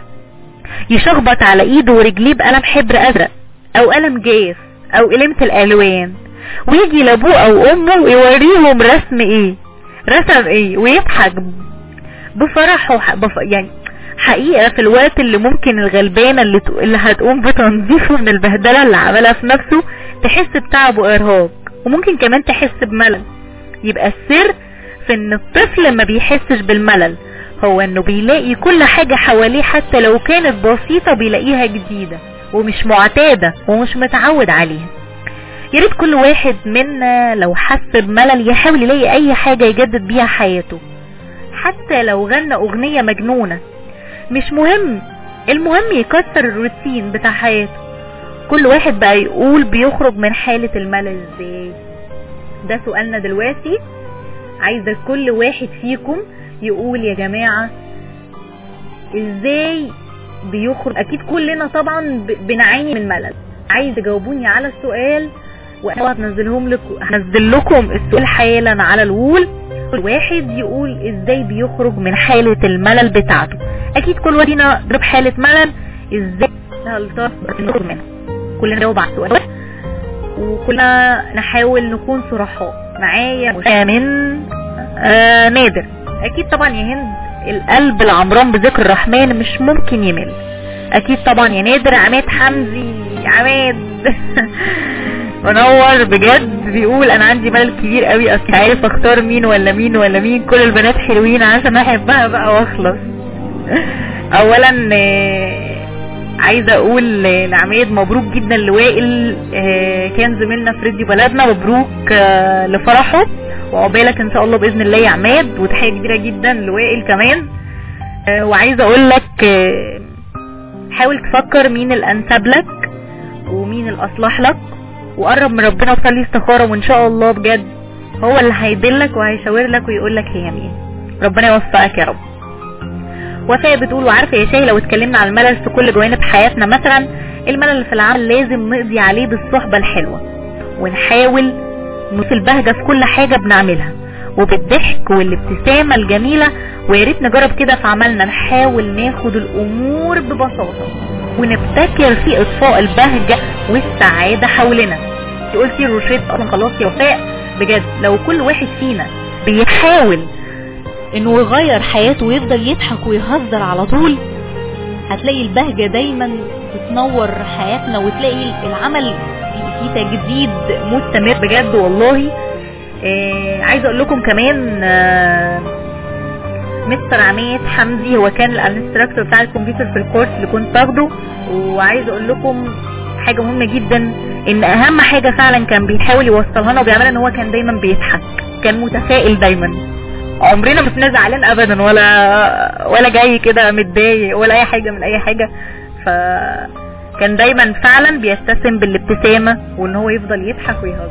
يشخبط على ايده ورجليه بقلم حبر ازرق او قلم جاف او قلمة الالوان ويجي لابوه او امه ويوريهم رسم ايه رسم ايه ويضحك بفرح وح... بف... يعني حقيقة في الوقت اللي ممكن الغلبانة اللي, ت... اللي هتقوم بتنظيفه من البهدلة اللي عملها في نفسه تحس بتعب وارهاق وممكن كمان تحس بملل يبقى السر في ان الطفل ما بيحسش بالملل هو انه بيلاقي كل حاجة حواليه حتى لو كانت بسيطة بيلاقيها جديدة ومش معتادة ومش متعود عليها يا ريت كل واحد منا لو حس بملل يحاول يلاقي اي حاجة يجدد بيها حياته حتى لو غنى اغنية مجنونة مش مهم المهم يكسر الروتين بتاع حياته كل واحد بقى يقول بيخرج من حالة الملل ازاي ده سؤالنا دلوقتي عايزة كل واحد فيكم يقول يا جماعة ازاي بيخرج اكيد كلنا طبعا ب- بنعاني من ملل عايز تجاوبوني على السؤال وانا هنزلهم لكم هنزل لكم السؤال حالا على الوول كل واحد يقول ازاي بيخرج من حالة الملل بتاعته اكيد كل واحد فينا ضرب حالة ملل ازاي نقدر نخرج منها كلنا نجاوب على السؤال وكلنا نحاول نكون صرحاء معايا من آه نادر اكيد طبعا يا هند القلب العمران بذكر الرحمن مش ممكن يمل اكيد طبعا يا نادر عماد حمزي عماد منور بجد بيقول انا عندي ملل كبير قوي اصل عارف اختار مين ولا مين ولا مين كل البنات حلوين عشان احبها بقى واخلص اولا آه، عايزه اقول لعماد مبروك جدا لوائل آه، كان زميلنا في راديو بلدنا مبروك آه، لفرحه وعقبالك ان شاء الله باذن الله يا عماد وتحيه كبيره جدا لوائل كمان آه، وعايزه اقول لك آه، حاول تفكر مين الانسب لك ومين الاصلح لك وقرب من ربنا وصلي استخاره وان شاء الله بجد هو اللي هيدلك وهيشاور لك ويقول لك هي مين ربنا يوفقك يا رب وفاء بتقول وعارفه يا شاي لو اتكلمنا عن الملل في كل جوانب حياتنا مثلا الملل اللي في العمل لازم نقضي عليه بالصحبة الحلوة ونحاول نوصل بهجة في كل حاجة بنعملها وبالضحك والابتسامة الجميلة ويا ريت نجرب كده في عملنا نحاول ناخد الامور ببساطة ونبتكر في اطفاء البهجة والسعادة حولنا انت قلتي روشيت اصلا خلاص يا وفاء بجد لو كل واحد فينا بيحاول انه يغير حياته ويفضل يضحك ويهزر على طول هتلاقي البهجة دايما بتنور حياتنا وتلاقي العمل فيه تجديد مستمر بجد والله آه عايزه اقول لكم كمان آه مستر عماد حمدي هو كان الانستراكتور بتاع الكمبيوتر في الكورس اللي كنت باخده وعايزه اقول لكم حاجه مهمه جدا ان اهم حاجه فعلا كان بيحاول يوصلها لنا وبيعملها ان هو كان دايما بيضحك كان متفائل دايما عمرنا ما كنا زعلان ابدا ولا ولا جاي كده متضايق ولا اي حاجه من اي حاجه ف كان دايما فعلا بيستسم بالابتسامه وان هو يفضل يضحك ويهزر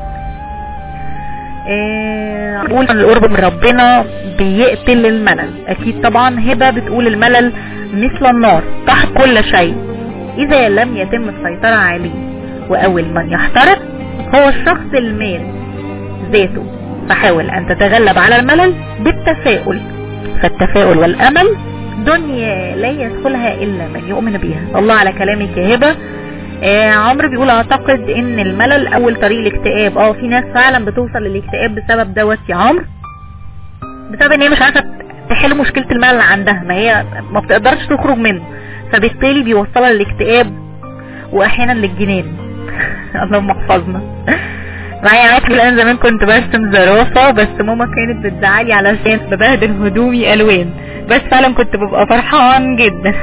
إيه بقول ان القرب من ربنا بيقتل الملل اكيد طبعا هبه بتقول الملل مثل النار تحت كل شيء اذا لم يتم السيطره عليه واول من يحترق هو الشخص المال ذاته فحاول ان تتغلب على الملل بالتفاؤل فالتفاؤل والامل دنيا لا يدخلها الا من يؤمن بها الله على كلامك يا هبه آه عمرو بيقول اعتقد ان الملل اول طريق الاكتئاب اه في ناس فعلا بتوصل للاكتئاب بسبب دوت يا عمرو بسبب ان هي مش عارفه تحل مشكله الملل اللي عندها ما هي ما بتقدرش تخرج منه فبالتالي بيوصلها للاكتئاب واحيانا للجنان اللهم احفظنا معايا عارف الان زمان كنت برسم زرافه بس ماما كانت بتزعلي علشان ببهدل هدومي الوان بس فعلا كنت ببقى فرحان جدا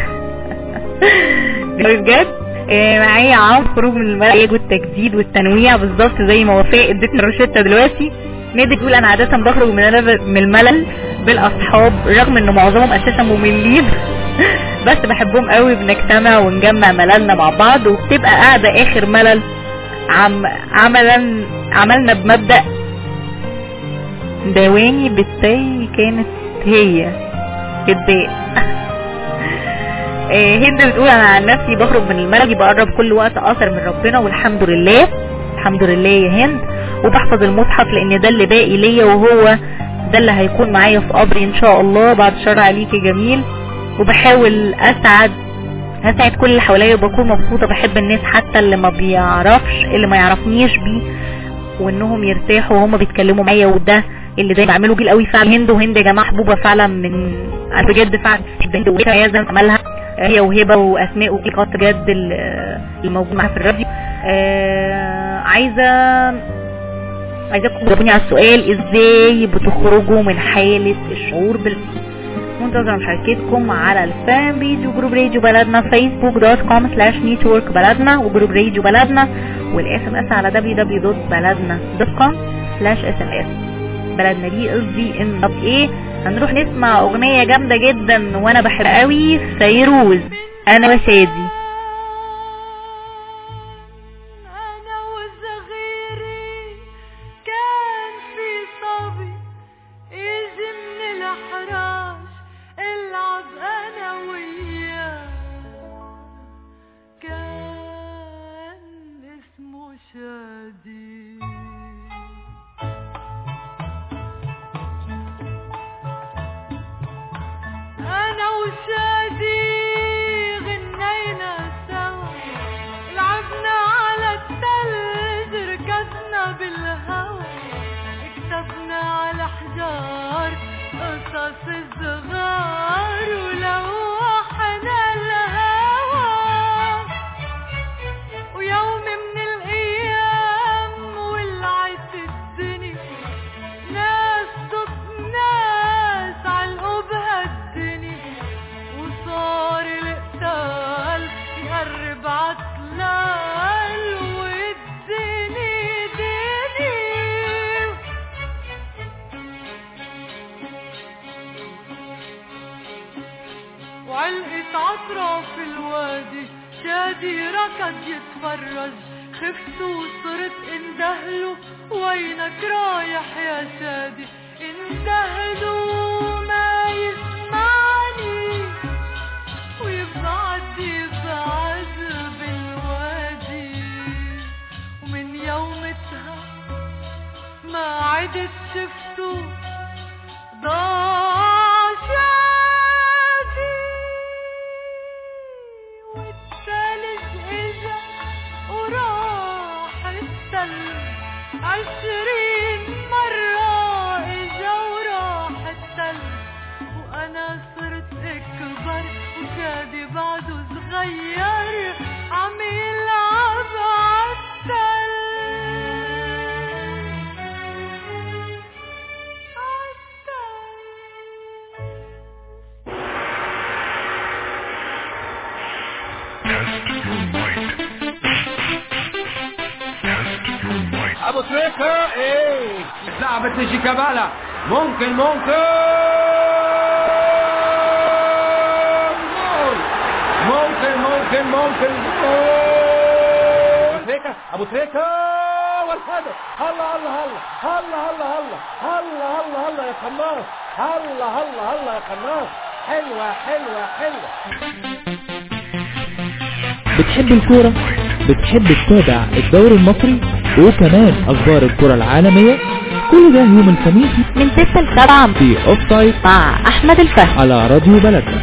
بجد إيه معايا عام خروج من الملل والتجديد والتنويع بالظبط زي ما وفاء ادتنا روشته دلوقتي نادي تقول انا عاده بخرج من من الملل بالاصحاب رغم ان معظمهم اساسا مملين بس بحبهم قوي بنجتمع ونجمع مللنا مع بعض وبتبقى قاعده اخر ملل عم عملا عملنا بمبدا دواني بالتاي كانت هي الداء هند بتقول انا عن نفسي بخرج من الملل بقرب كل وقت اثر من ربنا والحمد لله الحمد لله يا هند وبحفظ المصحف لان ده اللي باقي ليا وهو ده اللي هيكون معايا في قبري ان شاء الله بعد شر عليك يا جميل وبحاول اسعد هسعد كل اللي حواليا وبكون مبسوطه بحب الناس حتى اللي ما بيعرفش اللي ما يعرفنيش بيه وانهم يرتاحوا وهم بيتكلموا معايا وده اللي دايما بعمله جيل قوي فعلا هند وهند يا جماعه محبوبه فعلا من انا بجد فعلا هند وهي لازم عملها هي وهبه واسماء وكيكات بجد الموجود معاها في الراديو آه عايزه عايزاكم تجاوبوني على السؤال ازاي بتخرجوا من حاله الشعور بال منتظر مشاركتكم على الفان بيج وجروب راديو بلدنا فيسبوك دوت كوم سلاش نيتورك بلدنا وجروب راديو بلدنا والاس ام اس على www.بلدنا.com سلاش اس ام اس بلدنا دي قصدي ان طب ايه هنروح نسمع اغنية جامدة جدا وانا بحب قوي فيروز انا وشادي أنا وصغيري كان في صبي يجي من الأحراش العب أنا وياه كان اسمه شادي أنا وشادي غنينا سوا لعبنا على التلج ركزنا بالهوا كتبنا على حجار قصص الصغار ولوحنا الهوا ويوم من الأيام ولعت الدنيا ناس ضد ناس علقوا بهالدنيا وصار القتال يقرب عطلال والدنيا دنيا وعلقت عطرة في الوادي شادي ركض يتفرج خفت وصرت اندهله وينك رايح يا شادي اندهله ما يسمعني ويبعد يبعد بالوادي تريكة ايه اتلعبت لشيكابالا ممكن ممكن جول ممكن ممكن ممكن جول تريكة ابو تريكة والهدف هلا هلا هلا هلا هلا هلا هلا هلا هلا يا قناص هلا هلا هلا يا قناص حلوة حلوة حلوة بتحب الكورة بتحب تتابع الدوري المصري وكمان اخبار الكرة العالمية كل ده يوم الخميس من 6 ل 7 في اوف سايد مع احمد الفهد على راديو بلدنا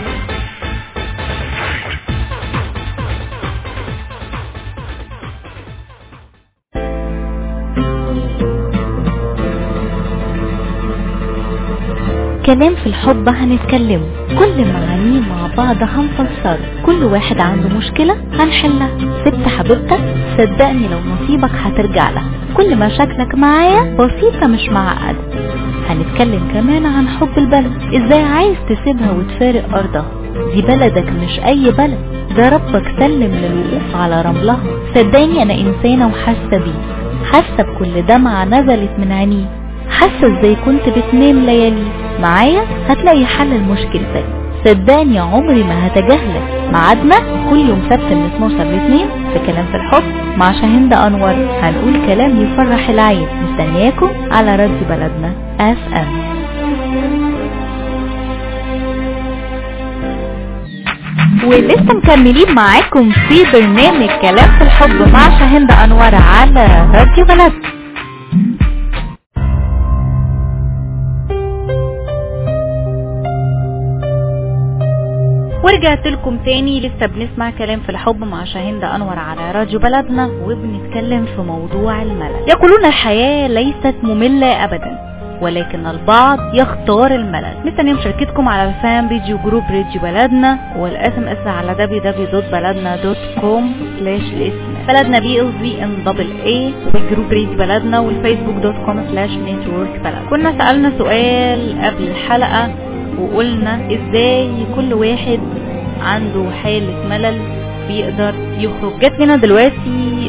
كلام في الحب هنتكلم كل معانيه مع بعض هنفسر كل واحد عنده مشكلة هنحلها ست حبيبتك صدقني لو نصيبك هترجع لها كل مشاكلك معايا بسيطة مش معقدة هنتكلم كمان عن حب البلد ازاي عايز تسيبها وتفارق ارضها دي بلدك مش اي بلد ده ربك سلم للوقوف على رملها صدقني انا انسانة وحاسة بيه حاسة بكل دمعة نزلت من عينيه حاسة ازاي كنت بتنام ليالي معايا هتلاقي حل لمشكلتك صدقني عمري ما هتجاهلك ميعادنا كل يوم سبت من 12 ل 2 في كلام في الحب مع شاهين انور هنقول كلام يفرح العين مستنياكم على راديو بلدنا اف ام ولسه مكملين معاكم في برنامج كلام في الحب مع شاهين انور على راديو بلدنا ورجعت لكم تاني لسه بنسمع كلام في الحب مع شاهين انور على راديو بلدنا وبنتكلم في موضوع الملل يقولون الحياة ليست مملة ابدا ولكن البعض يختار الملل مستني مشاركتكم على الفان بيج وجروب راديو بلدنا والاس ام اس على www.baladna.com سلاش الاسم بلدنا بي ال في ان دبل اي وجروب راديو بلدنا والفيسبوك دوت كوم سلاش نتورك بلد كنا سألنا سؤال قبل الحلقة وقلنا ازاي كل واحد عنده حالة ملل بيقدر يخرج جت لنا دلوقتي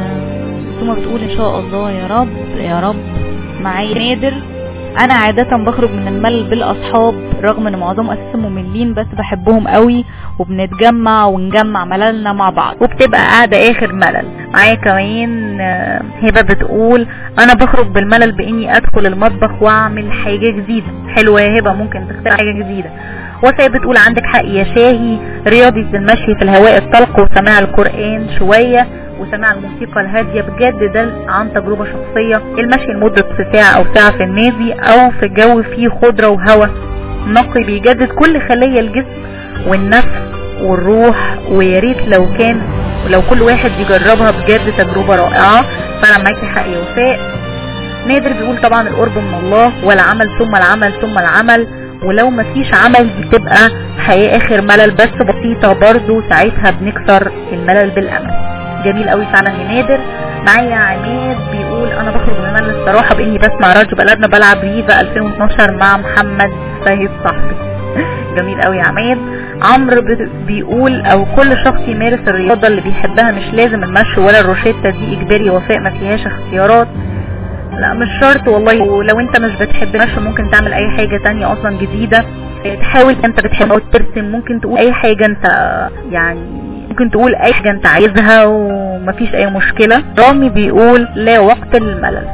ثم بتقول ان شاء الله يا رب يا رب معايا نادر انا عادة بخرج من الملل بالاصحاب رغم ان معظمهم اساسا مملين بس بحبهم قوي وبنتجمع ونجمع مللنا مع بعض وبتبقى قاعدة اخر ملل معايا كمان هبة بتقول انا بخرج بالملل باني ادخل المطبخ واعمل حاجة جديدة حلوة يا هبة ممكن تختار حاجة جديدة وفاء بتقول عندك حق يا شاهي رياضي المشي في الهواء الطلق وسماع القرآن شوية وسماع الموسيقى الهادية بجد ده عن تجربة شخصية المشي لمدة ساعة او ساعة في النادي او في جو فيه خضرة وهواء نقي بيجدد كل خلايا الجسم والنفس والروح ويا ريت لو كان لو كل واحد يجربها بجد تجربة رائعة فانا معاكي حق يا وفاء نادر بيقول طبعا القرب من الله والعمل ثم العمل ثم العمل ولو مفيش عمل بتبقى حياة اخر ملل بس بسيطة برضو ساعتها بنكسر الملل بالامل جميل قوي فعلا يا نادر معايا عماد بيقول انا بخرج من الملل الصراحة باني بسمع راديو بلدنا بلعب ريفا 2012 مع محمد فايد صاحبي جميل قوي يا عماد عمرو بيقول او كل شخص يمارس الرياضة اللي بيحبها مش لازم المشي ولا الروشتة دي اجباري وفاء ما فيهاش اختيارات لا مش شرط والله ولو انت مش بتحب المشي ممكن تعمل اي حاجة تانية اصلا جديدة تحاول انت بتحب او ترسم ممكن تقول اي حاجة انت يعني ممكن تقول اي حاجة انت عايزها ومفيش اي مشكلة رامي بيقول لا وقت للملل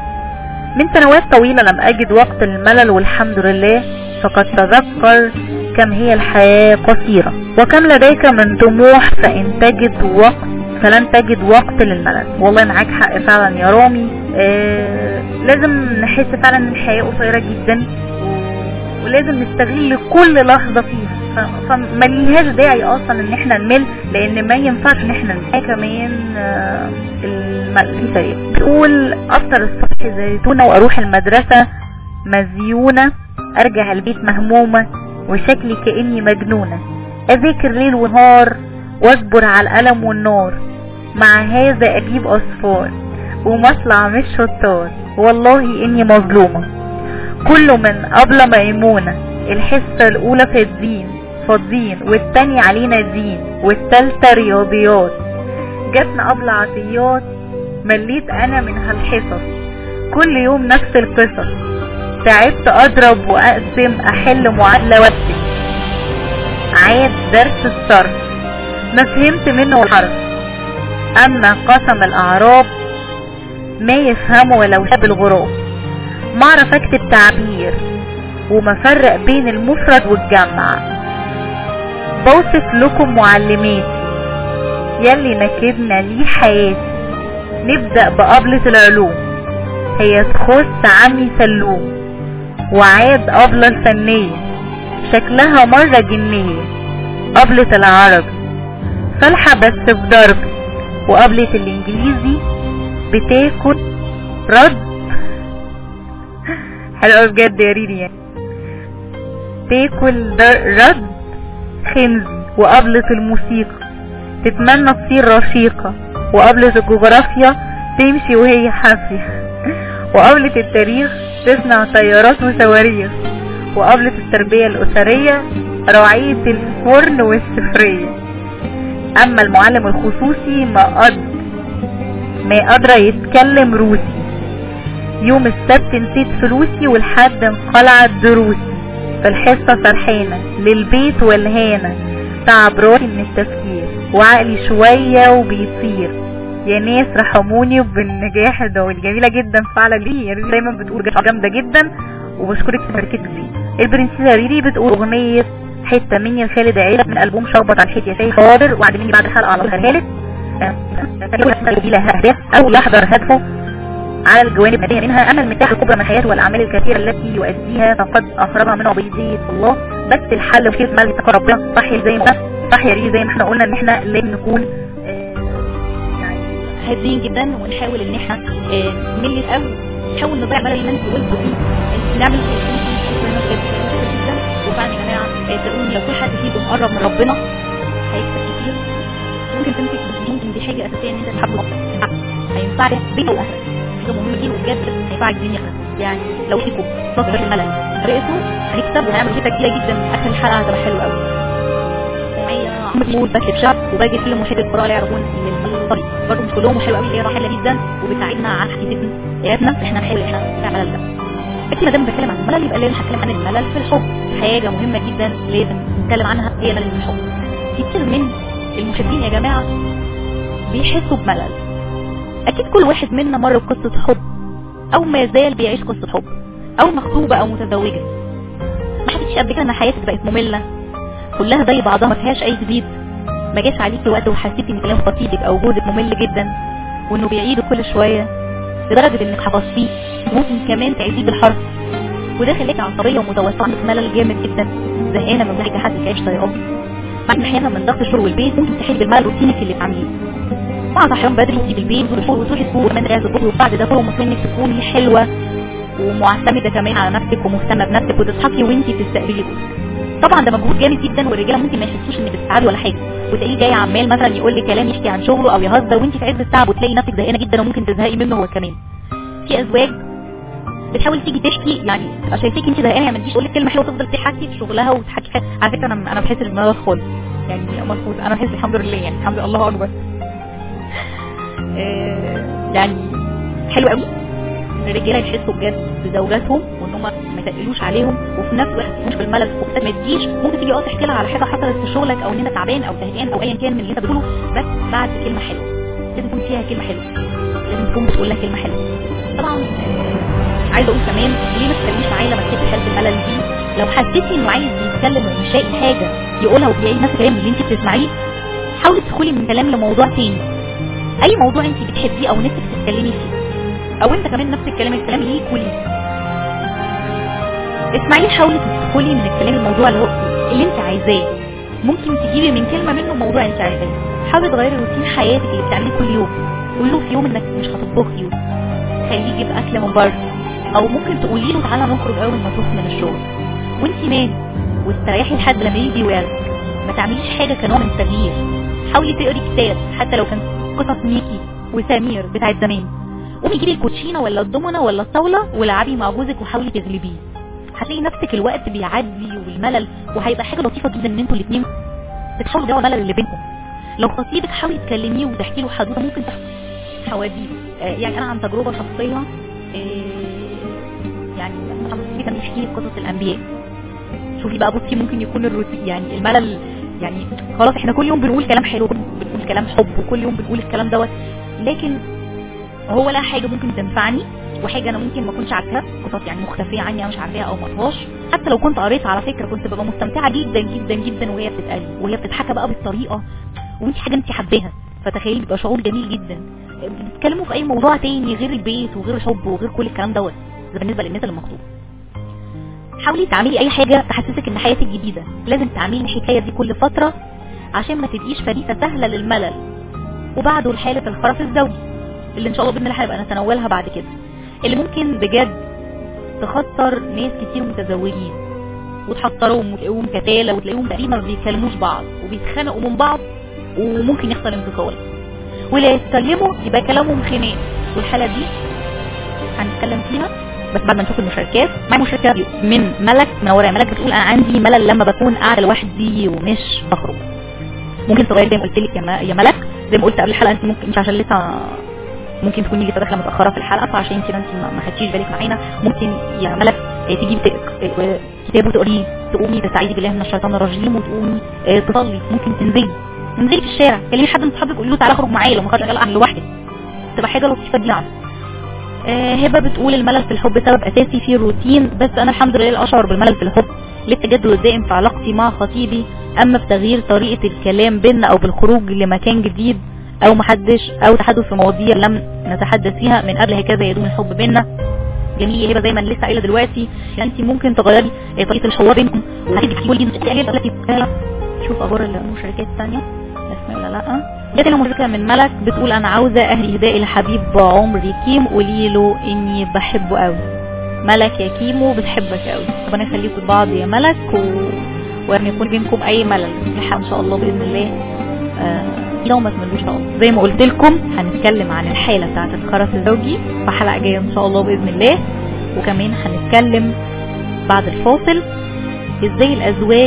من سنوات طويلة لم اجد وقت للملل والحمد لله فقد تذكر كم هي الحياة قصيرة وكم لديك من طموح فإن تجد وقت فلن تجد وقت للملل والله معاك حق فعلا يا رامي آه لازم نحس فعلا ان الحياة قصيرة جدا ولازم نستغل كل لحظة فيها فما ليهاش داعي اصلا ان احنا نمل لان ما ينفعش ان احنا نمل كمان آه الملل سريع بتقول افطر الصبح زيتونة واروح المدرسة مزيونة ارجع البيت مهمومة وشكلي كأني مجنونة اذاكر ليل ونهار واصبر على الألم والنار مع هذا اجيب اصفار ومطلع مش شطار والله اني مظلومة كله من قبل ميمونة الحصة الاولى في الدين فالدين والتاني علينا دين والتالتة رياضيات جاتنا قبل عطيات مليت انا من هالحصص كل يوم نفس القصص تعبت اضرب واقسم احل معادلة واكتب عاد درس الصرف ما فهمت منه الحرف اما قسم الاعراب ما يفهمه ولو شاب الغراب ما اعرف اكتب تعبير وما فرق بين المفرد والجمع بوصف لكم معلماتي يلي نكدنا ليه حياتي نبدأ بقبلة العلوم هي تخص عمي سلوم وعاد قبلة الفنية شكلها مرة جنية قبلة العربي فالحة بس في ضربي وقبلة الانجليزي بتاكل رد حلوة بجد يا ريري يعني تاكل رد خنزي وقبلة الموسيقى تتمنى تصير رشيقة وقبلة الجغرافيا تمشي وهي حافية وقبلة التاريخ تصنع طيارات وصواريخ وقبلة التربية الأسرية رعية الفرن والسفرية أما المعلم الخصوصي ما قد ما قادرة يتكلم روسي يوم السبت نسيت فلوسي والحد انقلعت دروسي في الحصة سرحانة للبيت والهانة تعب روحي من التفكير وعقلي شوية وبيطير يا ناس رحموني بالنجاح ده جميلة جدا فعلا ليه يعني دايما بتقول جامدة جدا وبشكرك في مركز فيه البرنسيسة ريري بتقول اغنية حتة مني لخالد عيلة من ألبوم شخبط على الحيط يا شيخ حاضر وعد مني بعد الحلقة على طول هالت لها أهداف أو يحضر هدفه على الجوانب الناتجة منها أما المتاح الكبرى من حياته والأعمال الكثيرة التي يؤديها فقد أخرجها من عبيدية الله بس الحل وكيف مال يتقى ربنا صح زي ما صح يا ريت زي ما احنا قلنا ان احنا لازم نكون هادين جدا ونحاول ان احنا نملي قوي نحاول نضيع ملل المنزل والبؤي نعمل وفعلا يا جماعه تقولوا لو كل حد فيكم قرب من ربنا هيكسب كتير ممكن تمسك ممكن دي حاجه اساسيه ان انت تحب ربنا هينفعك بينك واهلك حاجه مهمه جدا وبجد هينفعك الدنيا يعني لو فيكم صبر الملل طريقته هنكسب ونعمل كده كتير جدا اخر الحلقه هتبقى حلوه قوي محمود بكتب شعر وباجي كل محيط القراءة يعرفون الطريق برضه مش كلهم حلو قوي هي راحله جدا وبتساعدنا على حكايتنا حياتنا احنا نحاول احنا نعمل ده اكيد ما دام بتكلم عن الملل يبقى لازم هتكلم عن الملل في الحب حاجه مهمه جدا لازم نتكلم عنها هي ملل الحب كتير من المحبين يا جماعه بيحسوا بملل اكيد كل واحد منا مر بقصه حب او ما زال بيعيش قصه حب او مخطوبه او متزوجه ما حدش قبل كده ان حياتك بقت ممله كلها زي بعضها ما فيهاش اي جديد ما جاش عليكي وقت وحسيتي ان كلام خطيبك او جوزك ممل جدا وانه بيعيده كل شويه لدرجه انك حفظتيه ممكن كمان تعيديه بالحرف وده خليكي عصبيه ومتوسعه عندك ملل جامد جدا زهقانه من ضحك حد تعيش طريقه مع ان احيانا من ضغط الشغل والبيت ممكن تحل الملل روتينك اللي بتعمليه مع صحيان بدري وتسيبي البيت وتروحي وتروحي السوق كمان راجعه الظهر وبعد ده كله مطلوب انك تكوني حلوه ومعتمده كمان على نفسك ومهتمه بنفسك وتصحي وانتي بتستقبلي جوزك طبعا ده مجهود جامد جدا والرجاله ممكن ما يحسوش ان بتساعدوا ولا حاجه وتلاقيه جاي عمال مثلا يقول لي كلام يحكي عن شغله او يهزر وانت في عز التعب وتلاقي نفسك زهقانه جدا وممكن تزهقي منه هو كمان في ازواج بتحاول تيجي تشكي يعني تبقى شايفاكي انت زهقانه ما تجيش تقول لك كلمه حلوه تفضل تحكي في شغلها وتحكي فيها على فكره انا انا بحس ان انا خالص يعني ملحوظ انا بحس الحمد لله يعني الحمد لله الله اكبر يعني حلو قوي الرجاله يحسوا بجد بزوجاتهم وان هم ما تقلوش عليهم وفي نفس الوقت مش بالملل وقت ما تجيش ممكن تيجي اه تحكي لها على حاجه حصلت في شغلك او ان انت تعبان او زهقان او ايا كان من اللي انت بتقوله بس بعد كلمه حلوه لازم يكون فيها كلمه حلوه لازم تكون بتقول لها كلمه حلوه طبعا عايزه اقول كمان ليه ما تخليش معايا لما تحس حاله الملل دي لو حسيتي انه عايز يتكلم ومش لاقي حاجه يقولها وبيعيد نفس الكلام اللي انت بتسمعيه حاولي تدخلي من كلام لموضوع تاني اي موضوع انت بتحبيه او نفسك تتكلمي فيه او انت كمان نفس الكلام الكلام ليك وليك اسمعي حاولي تدخلي من الكلام الموضوع اللي هو اللي انت عايزاه ممكن تجيبي من كلمه منه موضوع انت عايزاه حاولي تغيري روتين حياتك اللي بتعمليه كل يوم قولي له في يوم انك مش هتطبخي خليه يجيب اكل من بره او ممكن تقولي له تعالى نخرج اول ما تروح من الشغل وانت نامي واستريحي لحد لما يجي وياخدك ما تعمليش حاجه كنوع من التغيير حاولي تقري كتاب حتى لو كان قصص ميكي وسمير بتاعت زمان قومي جيبي الكوتشينه ولا الضمنه ولا الطاوله والعبي مع جوزك وحاولي تغلبيه هتلاقي نفسك الوقت بيعدي والملل وهيبقى حاجه لطيفه جدا ان انتوا الاثنين بتحاولوا تدوروا الملل اللي بينكم لو خطيبك حاولي تكلميه وتحكي له حدوته ممكن تحكي حواديت آه، يعني انا عن تجربه شخصيه آه، يعني محمد كان بيحكي قصص الانبياء شوفي بقى بصي ممكن يكون الروتين يعني الملل يعني خلاص احنا كل يوم بنقول كلام حلو بنقول كلام حب وكل يوم بنقول الكلام دوت لكن هو لا حاجه ممكن تنفعني وحاجه انا ممكن ما اكونش عارفاها قصص يعني مختفيه عني انا مش عارفاها او ما اعرفهاش حتى لو كنت قريت على فكره كنت ببقى مستمتعه جدا جدا جدا وهي بتتقال وهي بتتحكى بقى بالطريقه وانت حاجه انت حباها فتخيلي بيبقى شعور جميل جدا بتتكلموا في اي موضوع تاني غير البيت وغير الحب وغير كل الكلام دوت ده بالنسبه للناس اللي مكتوب حاولي تعملي اي حاجه تحسسك ان حياتك جديده لازم تعملي الحكايه دي كل فتره عشان ما تبقيش فريسه سهله للملل وبعده الحاله الخرف الزوجي اللي ان شاء الله باذن الله هنبقى نتناولها بعد كده اللي ممكن بجد تخسر ناس كتير متزوجين وتحصرهم وتلاقيهم كتالة وتلاقيهم تقريبا ما بيكلموش بعض وبيتخانقوا من بعض وممكن يحصل انفصال ولا يتكلموا يبقى كلامهم خناق والحالة دي هنتكلم فيها بس بعد ما نشوف المشاركات معايا مشاركة من ملك منورة ملك بتقول انا عندي ملل لما بكون قاعدة لوحدي ومش بخرج ممكن تغير زي ما قلت لك يا م- يا ملك زي ما قلت قبل الحلقة انت ممكن مش عشان لسه ممكن تكوني لسه داخله متاخره في الحلقه فعشان كده انت ما ما خدتيش بالك معانا ممكن يا ملك آه، تجيبي ت- آه، كتاب وتقريه تقومي تستعيذي بالله من الشيطان الرجيم وتقومي آه، تصلي ممكن تنزلي تنزلي في الشارع كلمي حد من صحابك قولي له تعالى اخرج معايا لو ما خرجش قاعد لوحدك تبقى حاجه لطيفه جدا آه، هبه بتقول الملل في الحب سبب اساسي في الروتين بس انا الحمد لله لا اشعر بالملل في الحب للتجدد الدائم في علاقتي مع خطيبي اما في تغيير طريقه الكلام بينا او بالخروج لمكان جديد او محدش او تحدث في مواضيع لم نتحدث فيها من قبل هكذا يدوم الحب بينا جميل يا هبه زي ما أنا لسه قايله دلوقتي يعني انت ممكن تغيري آه، طريقه الحوار بينكم هتدي تقولي انت هبه التي شوف اخبار المشاركات الثانيه اسمها ولا لا جات لنا مشاركه من ملك بتقول انا عاوزه اهدي هداء لحبيب عمري كيم قولي له اني بحبه قوي ملك يا كيمو بتحبك قوي ربنا يخليكم لبعض يا ملك و... وان يكون بينكم اي ملل نلحق ان شاء الله باذن الله آه، لو ما تملوش خالص زي ما قلت لكم هنتكلم عن الحاله بتاعه الخرس الزوجي في حلقه جايه ان شاء الله باذن الله وكمان هنتكلم بعد الفاصل ازاي الازواج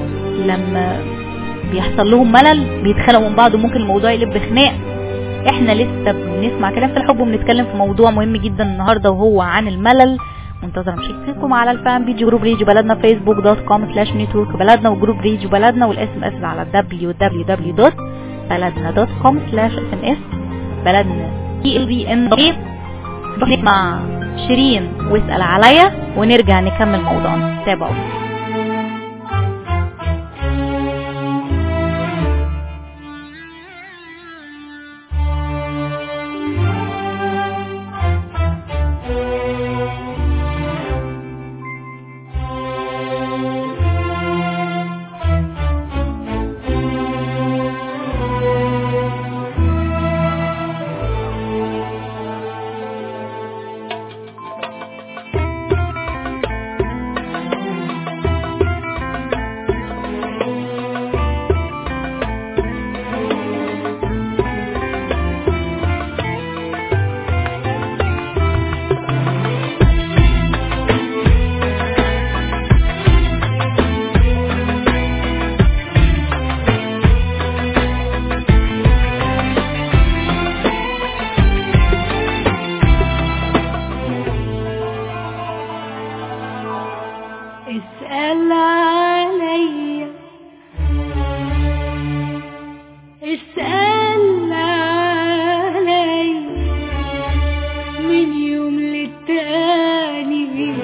لما بيحصل لهم ملل بيتخانقوا من بعض وممكن الموضوع يقلب بخناق احنا لسه بنسمع كلام في الحب وبنتكلم في موضوع مهم جدا النهارده وهو عن الملل منتظر مشاركتكم على الفان بيج جروب ريجو بلدنا فيسبوك دوت كوم سلاش نتورك بلدنا وجروب ريجو بلدنا والاس ام اس على www دوت بلدنا دوت كوم سلاش اس ام اس بلدنا اي ال بي ان مع شيرين واسال عليا ونرجع نكمل موضوعنا تابعوا اسأل عليا اسأل عليا من يوم للتاني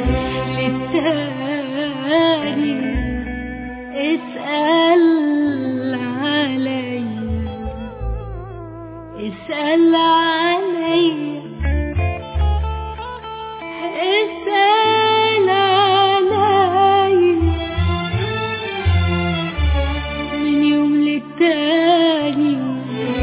للتاني اسأل عليا اسأل عليا اسأل عليا من يوم للتاني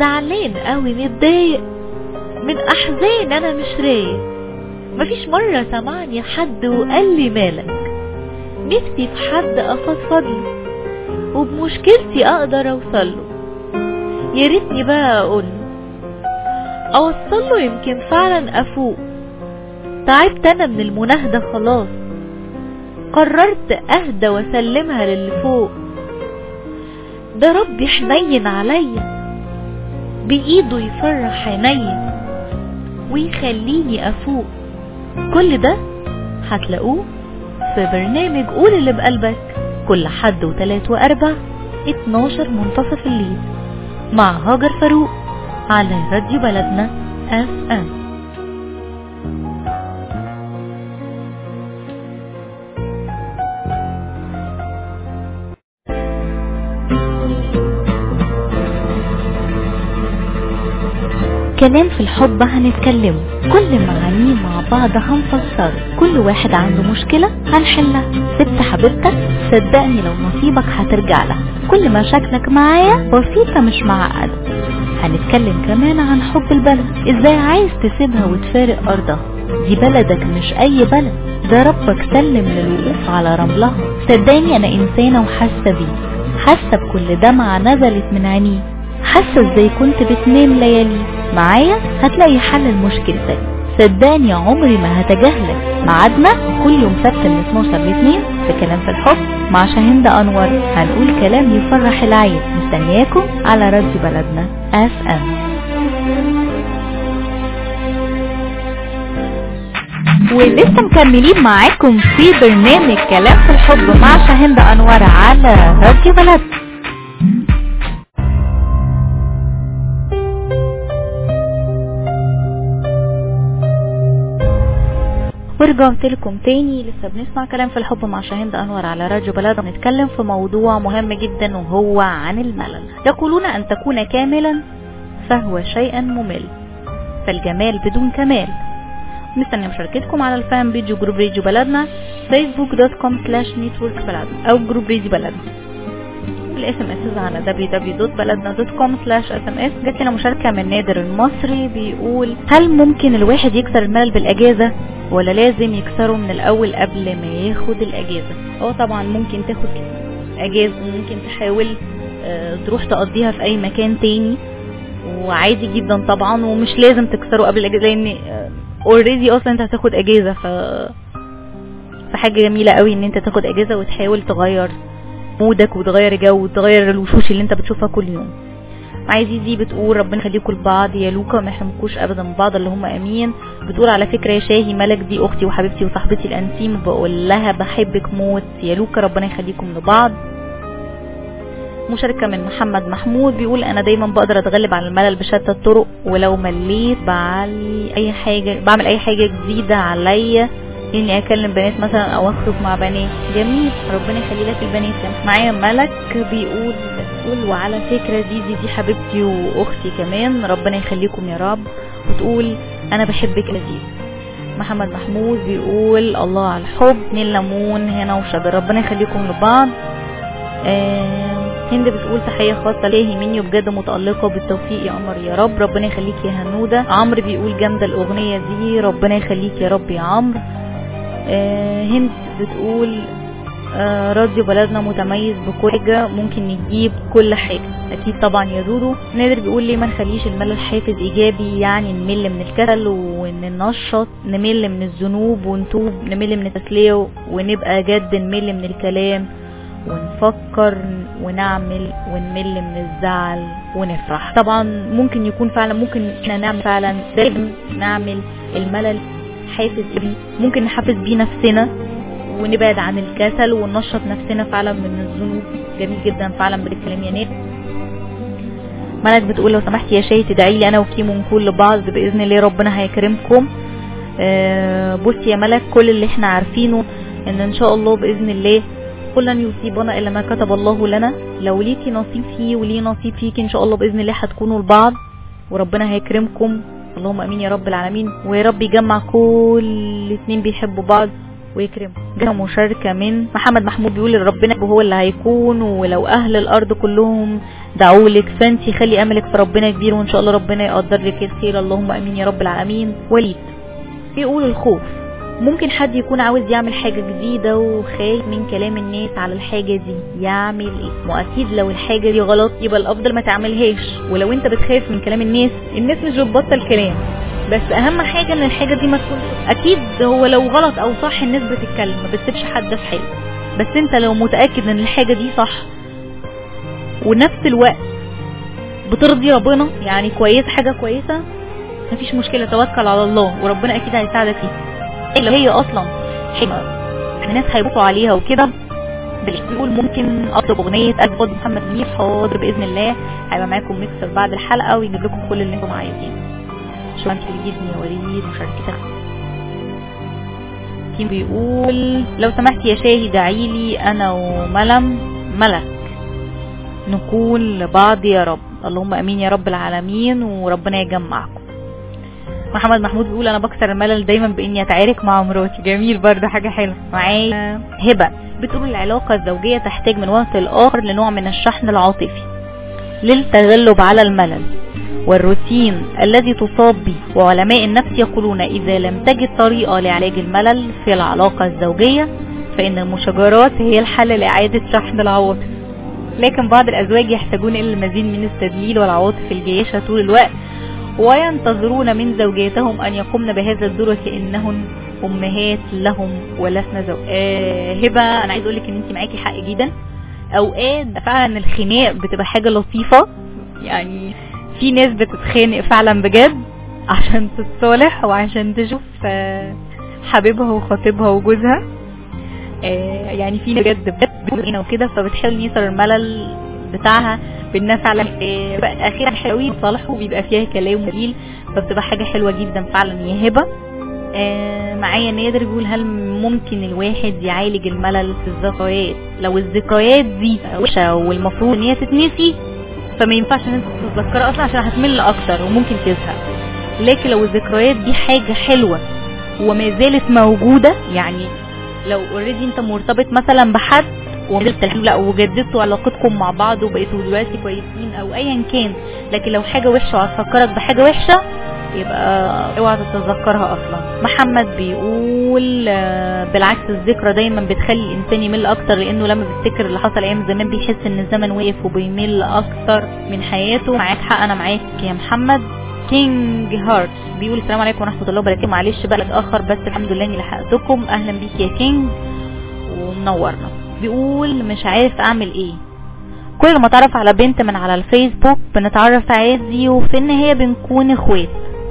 زعلان قوي متضايق من احزان انا مش رايق مفيش مرة سمعني حد وقال لي مالك نفسي في حد افضفض له وبمشكلتي اقدر اوصله يا ريتني بقى اقول اوصل له يمكن فعلا افوق تعبت انا من المناهدة خلاص قررت اهدى واسلمها للي فوق ده ربي حنين عليا بايده يفرح عينيا ويخليني افوق كل ده هتلاقوه في برنامج قول اللي بقلبك كل حد وتلات واربع 12 منتصف الليل مع هاجر فاروق على راديو بلدنا اف ام كلام في الحب هنتكلمه كل معانيه مع بعض هنفسره كل واحد عنده مشكلة هنحلها سبت حبيبتك صدقني لو نصيبك هترجع لها كل مشاكلك معايا بسيطة مش معقدة هنتكلم كمان عن حب البلد ازاي عايز تسيبها وتفارق ارضها دي بلدك مش اي بلد ده ربك سلم للوقوف على رملها صدقني انا انسانة وحاسة بيه حاسة بكل دمعة نزلت من عينيه حاسة ازاي كنت بتنام ليالي معايا هتلاقي حل لمشكلتك صدقني عمري ما هتجاهلك ميعادنا كل يوم سبت من 12 ل 2 في كلام في الحب مع شاهين انور هنقول كلام يفرح العين مستنياكم على راديو بلدنا اف ام ولسه مكملين معاكم في برنامج كلام في الحب مع شاهين انور على راديو بلدنا ورجعت لكم تاني لسه بنسمع كلام في الحب مع شاهين انور على راديو بلد بنتكلم في موضوع مهم جدا وهو عن الملل يقولون ان تكون كاملا فهو شيئا ممل فالجمال بدون كمال مستني مشاركتكم على الفان بيج وجروب راديو بلدنا فيسبوك دوت كوم سلاش نتورك بلدنا او جروب راديو بلدنا الاس ام اس على www.بلدنا.com سلاش اس ام اس جات لنا مشاركه من نادر المصري بيقول هل ممكن الواحد يكسر الملل بالاجازه ولا لازم يكسره من الاول قبل ما ياخد الاجازه اه طبعا ممكن تاخد اجازه وممكن تحاول آه، تروح تقضيها في اي مكان تاني وعادي جدا طبعا ومش لازم تكسره قبل الاجازه لان اوريدي اصلا انت هتاخد اجازه ف فحاجه جميله قوي ان انت تاخد اجازه وتحاول تغير مودك وتغير جو وتغير الوشوش اللي انت بتشوفها كل يوم عايزي دي بتقول ربنا يخليكم لبعض يا لوكا ما يحرمكوش ابدا من بعض اللي هم امين بتقول على فكره يا شاهي ملك دي اختي وحبيبتي وصاحبتي الانتيم بقول لها بحبك موت يا لوكا ربنا يخليكم لبعض مشاركة من محمد محمود بيقول انا دايما بقدر اتغلب على الملل بشتى الطرق ولو مليت بعلي اي حاجة بعمل اي حاجة جديدة عليا اني اكلم بنات مثلا او اخرج مع بنات جميل ربنا يخلي لك البنات كمان معايا ملك بيقول بتقول وعلى فكرة دي دي دي حبيبتي واختي كمان ربنا يخليكم يا رب وتقول انا بحبك لذيذ محمد محمود بيقول الله على الحب اتنين ليمون هنا وشجر ربنا يخليكم لبعض آه هند بتقول تحية خاصة ليا مني وبجد متألقة بالتوفيق يا قمر يا رب ربنا يخليك يا هنودة عمرو بيقول جامدة الأغنية دي ربنا يخليك يا رب يا عمرو آه هند بتقول آه راديو بلدنا متميز بكل حاجة ممكن نجيب كل حاجة أكيد طبعا يا دودو نادر بيقول ليه ما نخليش الملل حافز إيجابي يعني نمل من الكسل وننشط نمل من الذنوب ونتوب نمل من التسلية ونبقى جد نمل من الكلام ونفكر ونعمل ونمل من الزعل ونفرح طبعا ممكن يكون فعلا ممكن احنا نعمل فعلا دايما نعمل الملل حافز بيه ممكن نحفز بيه نفسنا ونبعد عن الكسل وننشط نفسنا فعلا من الذنوب جميل جدا فعلا بالكلام يا نيل ملك بتقول لو سمحت يا شاي تدعي لي انا وكيمو نكون لبعض باذن الله ربنا هيكرمكم آه بصي يا ملك كل اللي احنا عارفينه ان ان شاء الله باذن الله قل لن يصيبنا الا ما كتب الله لنا لو ليكي نصيب فيه وليه نصيب فيك ان شاء الله باذن الله هتكونوا لبعض وربنا هيكرمكم اللهم امين يا رب العالمين ويا رب يجمع كل اتنين بيحبوا بعض ويكرمه جاء مشاركة من محمد محمود بيقول إن ربنا هو اللي هيكون ولو أهل الأرض كلهم دعوا لك فانتي خلي أملك في ربنا كبير وإن شاء الله ربنا يقدر لك الخير اللهم أمين يا رب العالمين وليد بيقول الخوف ممكن حد يكون عاوز يعمل حاجة جديدة وخايف من كلام الناس على الحاجة دي يعمل ايه واكيد لو الحاجة دي غلط يبقى الافضل ما تعملهاش ولو انت بتخاف من كلام الناس الناس مش بتبطل كلام بس اهم حاجة ان الحاجة دي ما تكونش اكيد هو لو غلط او صح الناس بتتكلم ما بتسيبش حد في حاله بس انت لو متأكد ان الحاجة دي صح ونفس الوقت بترضي ربنا يعني كويس حاجة كويسة مفيش مشكلة توكل على الله وربنا اكيد هيساعدك فيها لو هي اصلا حاجة الناس هيبقوا عليها وكده بيقول ممكن اطلب اغنية اجبد محمد منير حاضر باذن الله هيبقى معاكم ميكسر بعد الحلقة ويجيب لكم كل اللي انتم عايزينه شكرا كتير جدا يا وليد مشاركتك كيم بيقول لو سمحت يا شاهي دعي لي انا وملم ملك نكون لبعض يا رب اللهم امين يا رب العالمين وربنا يجمعكم محمد محمود بيقول انا بكسر الملل دايما باني اتعارك مع مراتي جميل برضه حاجه حلوه معايا هبه بتقول العلاقه الزوجيه تحتاج من وقت لاخر لنوع من الشحن العاطفي للتغلب على الملل والروتين الذي تصاب به وعلماء النفس يقولون إذا لم تجد طريقة لعلاج الملل في العلاقة الزوجية فإن المشاجرات هي الحل لإعادة شحن العواطف لكن بعض الأزواج يحتاجون إلى المزيد من التدليل والعواطف الجياشة طول الوقت وينتظرون من زوجاتهم أن يقمن بهذا الدور وكأنهن أمهات لهم ولسنا زوج آه هبة أنا عايز أقولك إن أنت معاكي حق جدا أوقات فعلا الخناق بتبقى حاجة لطيفة يعني في ناس بتتخانق فعلا بجد عشان تتصالح وعشان تشوف آه، حبيبها وخطيبها وجوزها آه، يعني في ناس بجد بجد هنا وكده فبتحاول يصر الملل بتاعها بانها فعلا آه، بقى اخيرا حلوين يتصالحوا وبيبقى فيها كلام جميل فبتبقى حاجه حلوه جدا فعلا يا هبه آه، معايا نادر بيقول هل ممكن الواحد يعالج الملل في الذكريات لو الذكريات دي وحشه والمفروض ان هي تتنسي فما ينفعش ان انت تتذكرها اصلا عشان هتمل اكتر وممكن تزهق لكن لو الذكريات دي حاجة حلوة وما زالت موجودة يعني لو اوريدي انت مرتبط مثلا بحد ومازلت الحمد لله وجددتوا علاقتكم مع بعض وبقيتوا دلوقتي كويسين او ايا كان لكن لو حاجة وحشة وهتفكرك بحاجة وحشة يبقى اوعى تتذكرها اصلا محمد بيقول آه، بالعكس الذكرى دايما بتخلي الانسان يمل اكتر لانه لما بيفتكر اللي حصل ايام زمان بيحس ان الزمن وقف وبيمل اكتر من حياته معاك حق انا معاك يا محمد كينج هارت بيقول السلام عليكم ورحمه الله وبركاته معلش بقى اتاخر بس الحمد لله اني لحقتكم اهلا بيك يا كينج ومنورنا بيقول مش عارف اعمل ايه كل ما اتعرف على بنت من على الفيسبوك بنتعرف عادي وفي النهايه بنكون اخوات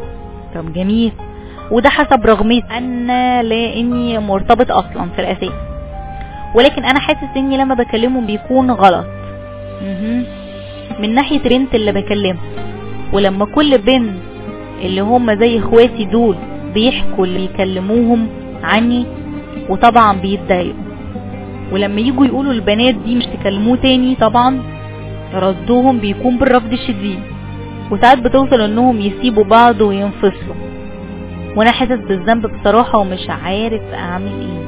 طب جميل وده حسب رغبتي انا لا اني مرتبط اصلا في الاساس ولكن انا حاسس اني لما بكلمه بيكون غلط مهم. من ناحية بنت اللي بكلمها ولما كل بنت اللي هم زي اخواتي دول بيحكوا اللي يكلموهم عني وطبعا بيتضايقوا ولما يجوا يقولوا البنات دي مش تكلموه تاني طبعا ردهم بيكون بالرفض الشديد وساعات بتوصل انهم يسيبوا بعض وينفصلوا وانا حاسس بالذنب بصراحة ومش عارف اعمل ايه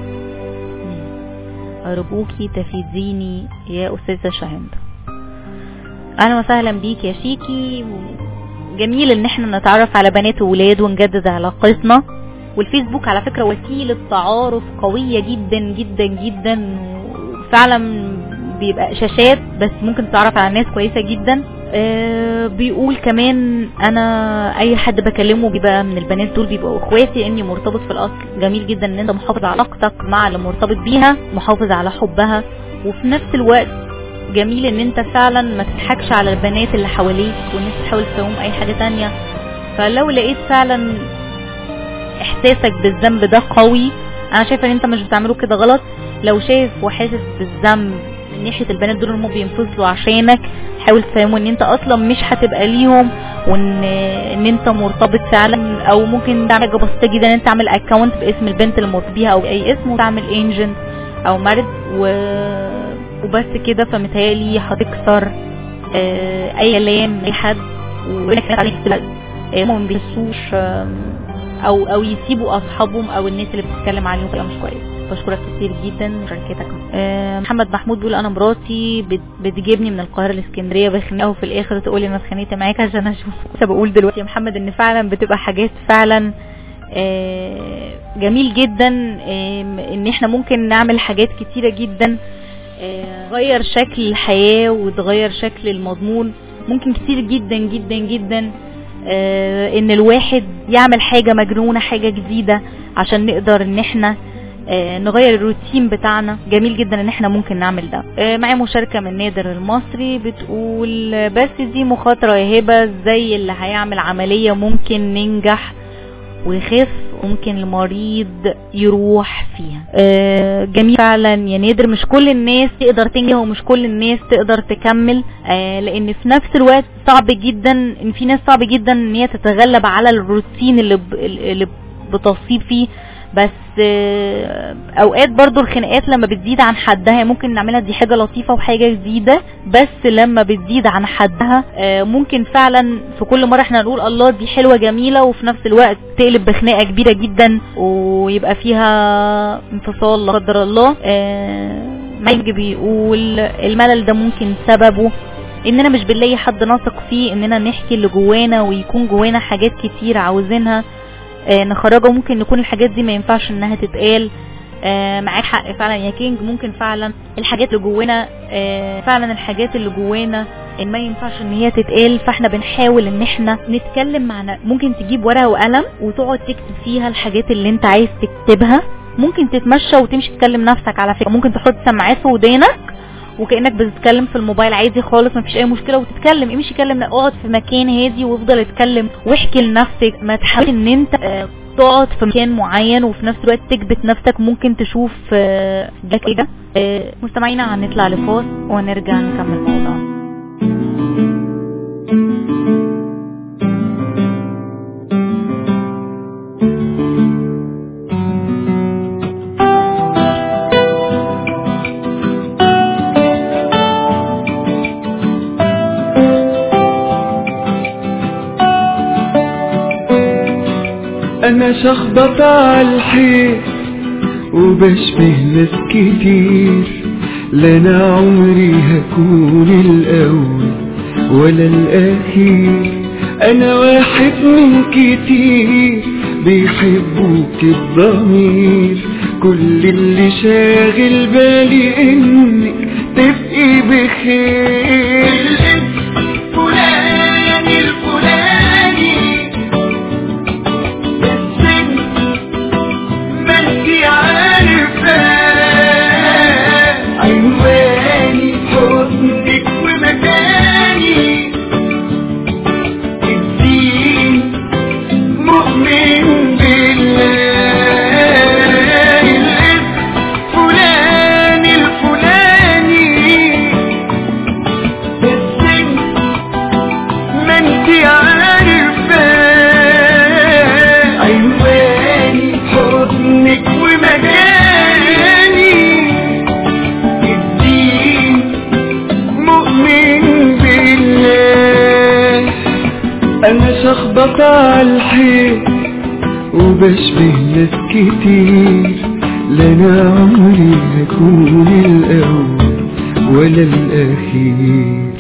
ارجوكي تفيديني يا استاذة شاهندة اهلا وسهلا بيك يا شيكي جميل ان احنا نتعرف على بنات وولاد ونجدد علاقتنا والفيسبوك على فكرة وسيلة تعارف قوية جدا جدا جدا وفعلا بيبقى شاشات بس ممكن تتعرف على ناس كويسة جدا آه بيقول كمان انا اي حد بكلمه بيبقى من البنات دول بيبقوا اخواتي لاني مرتبط في الاصل جميل جدا ان انت محافظ على علاقتك مع اللي مرتبط بيها محافظ على حبها وفي نفس الوقت جميل ان انت فعلا ما تضحكش على البنات اللي حواليك وان انت تحاول تفهم اي حاجة تانية فلو لقيت فعلا احساسك بالذنب ده قوي انا شايفه ان انت مش بتعمله كده غلط لو شايف وحاسس بالذنب من ناحيه البنات دول هم بينفصلوا عشانك حاول تفهموا ان انت اصلا مش هتبقى ليهم وان ان انت مرتبط فعلا او ممكن تعمل حاجه بسيطه جدا ان انت تعمل اكونت باسم البنت اللي مرتبط بيها او اي اسم وتعمل ايجنت او مرد و... وبس كده فمتهيألي هتكسر آه، اي كلام لاي حد وانك عليك آه، ما بيحسوش آم، او او يسيبوا اصحابهم او الناس اللي بتتكلم عليهم بطريقه مش كويسه بشكرك كتير جدا مشاركتك آه، محمد محمود بيقول انا مراتي بت- بتجيبني من القاهره لاسكندريه بخناقه وفي الاخر تقولي انا اتخانقت معاك عشان اشوف كنت بقول دلوقتي يا محمد ان فعلا بتبقى حاجات فعلا آه، جميل جدا آم، ان احنا ممكن نعمل حاجات كتيره جدا آه، غير شكل الحياه وتغير شكل المضمون ممكن كتير جدا جدا جدا آه، ان الواحد يعمل حاجة مجنونة حاجة جديدة عشان نقدر ان احنا آه، نغير الروتين بتاعنا جميل جدا ان احنا ممكن نعمل ده آه، معايا مشاركة من نادر المصري بتقول آه، بس دي مخاطرة يا هبة زي اللي هيعمل عملية ممكن ننجح ويخف وممكن المريض يروح فيها آه، جميل فعلا يا نادر مش كل الناس تقدر تنجح ومش كل الناس تقدر تكمل آه، لان في نفس الوقت صعب جدا ان في ناس صعب جدا ان هي تتغلب على الروتين اللي ب- اللي بتصيب فيه بس آه، اوقات برضو الخناقات لما بتزيد عن حدها هي ممكن نعملها دي حاجة لطيفة وحاجة جديدة بس لما بتزيد عن حدها آه، ممكن فعلا في كل مرة احنا نقول الله دي حلوة جميلة وفي نفس الوقت تقلب بخناقة كبيرة جدا ويبقى فيها انفصال لا قدر الله آه، مايك بيقول الملل ده ممكن سببه اننا مش بنلاقي حد نثق فيه اننا نحكي اللي جوانا ويكون جوانا حاجات كتير عاوزينها آه، نخرجها ممكن نكون الحاجات دي ما ينفعش انها تتقال آه، معاك حق فعلا يا كينج ممكن فعلا الحاجات اللي جوانا آه، فعلا الحاجات اللي جوانا ان ما ينفعش ان هي تتقال فاحنا بنحاول ان احنا نتكلم مع ن- ممكن تجيب ورقه وقلم وتقعد تكتب فيها الحاجات اللي انت عايز تكتبها ممكن تتمشى وتمشي تكلم نفسك على فكره ممكن تحط سماعات في ودانك وكانك بتتكلم في الموبايل عادي خالص مفيش اي مشكله وتتكلم امشي كلم اقعد في مكان هادي وافضل اتكلم واحكي لنفسك ما تحاولش ان انت آه، تقعد في مكان معين وفي نفس الوقت تكبت نفسك ممكن تشوف آه، ده كده آه، مستمعينا هنطلع لفاصل ونرجع نكمل موضوعنا انا شخبط على الحيط وبشبه ناس كتير لا انا عمري هكون الاول ولا الاخير انا واحد من كتير بيحبوك الضمير كل اللي شاغل بالي انك تبقي بخير فلان الفلاني السن ما انتي عارفة عنواني حضنك ومكاني الدين مؤمن بالله الاسم فلان الفلاني السن ما انتي عارفة عنواني حضنك ومكاني الدين مؤمن بالله انا شخبط على الحيط وبشبه ناس كتير لا انا عمري هكون الاول ولا الاخير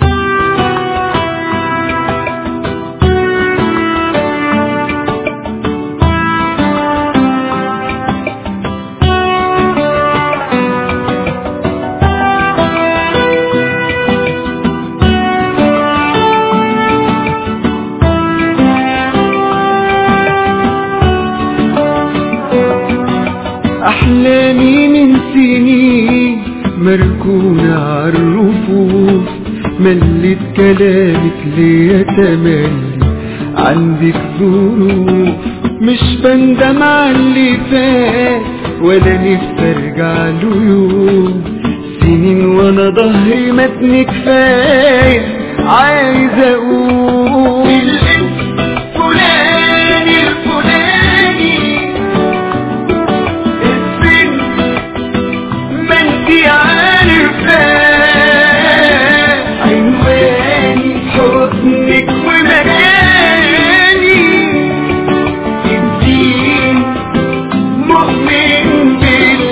أحلامي من سنين مركونة عالرفوف ملت كلامك ليا تملي عندك ظروف مش بندم على اللي فات ولا نفسي ارجع له يوم سنين وانا ظهري متن كفايه عايز اقول فلان الفلاني السن ما انتي عارفة عنواني حضنك ومكاني الدين مؤمن بالله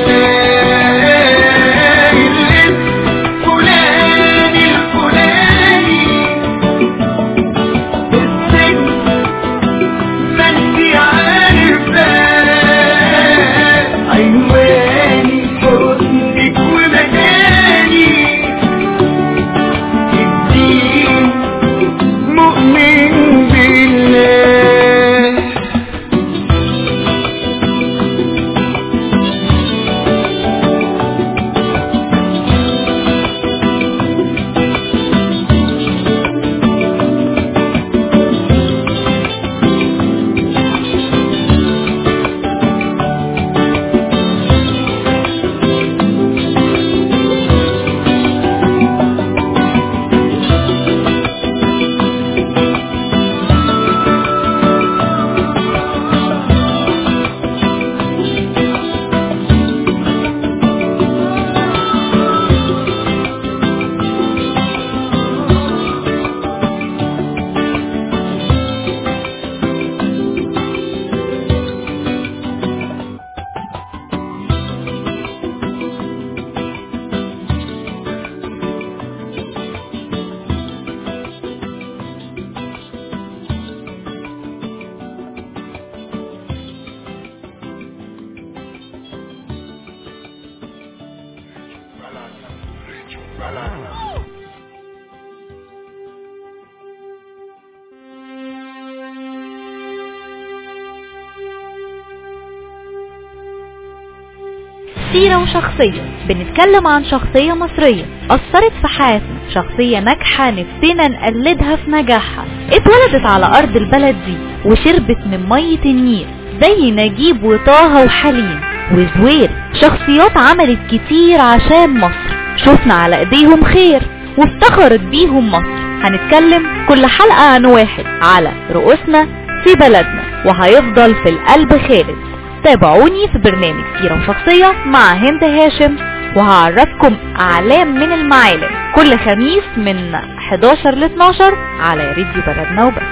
سيرة وشخصية بنتكلم عن شخصية مصرية أثرت في حياتنا شخصية ناجحة نفسنا نقلدها في نجاحها اتولدت على أرض البلد دي وشربت من مية النيل زي نجيب وطه وحليم وزوير شخصيات عملت كتير عشان مصر شفنا على ايديهم خير وافتخرت بيهم مصر هنتكلم كل حلقة عن واحد على رؤوسنا في بلدنا وهيفضل في القلب خالد تابعوني في برنامج سيرة وشخصية مع هند هاشم وهعرفكم أعلام من المعالم كل خميس من 11 ل 12 على راديو بلدنا وبس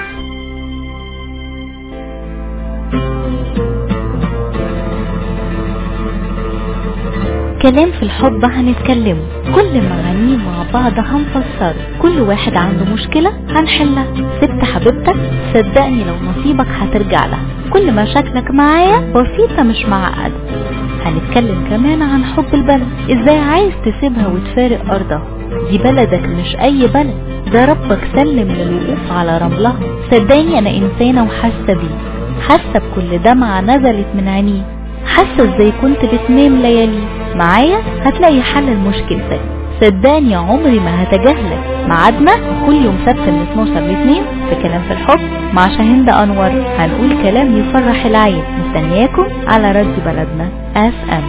كلام في الحب هنتكلمه كل معانيه مع بعض هنفسره كل واحد عنده مشكلة هنحلها ست حبيبتك صدقني لو نصيبك هترجع لها كل مشاكلك معايا بسيطة مش معقدة هنتكلم كمان عن حب البلد ازاي عايز تسيبها وتفارق ارضها دي بلدك مش اي بلد ده ربك سلم للوقوف على رملها صدقني انا انسانة وحاسة بيه حاسة بكل دمعة نزلت من عينيه حاسة ازاي كنت بتنام ليالي معايا هتلاقي حل لمشكلتك صدقني عمري ما هتجاهلك ميعادنا كل يوم سبت من 12 ل 2 في كلام في الحب مع شاهين انور هنقول كلام يفرح العين مستنياكم على راديو بلدنا اف ام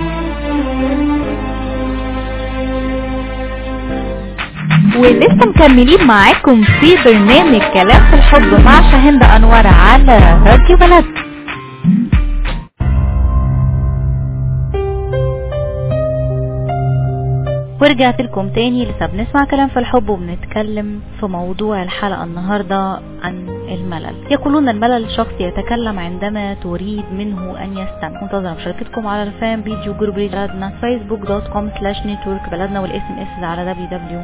ولسه مكملين معاكم في برنامج كلام في الحب مع شاهين انور على راديو بلدنا ورجعت لكم تاني لسه بنسمع كلام في الحب وبنتكلم في موضوع الحلقة النهاردة عن الملل يقولون الملل شخص يتكلم عندما تريد منه أن يستمع منتظر مشاركتكم على الفان بيج وجروب بلدنا فيسبوك دوت كوم سلاش نتورك بلدنا والاس ام اس على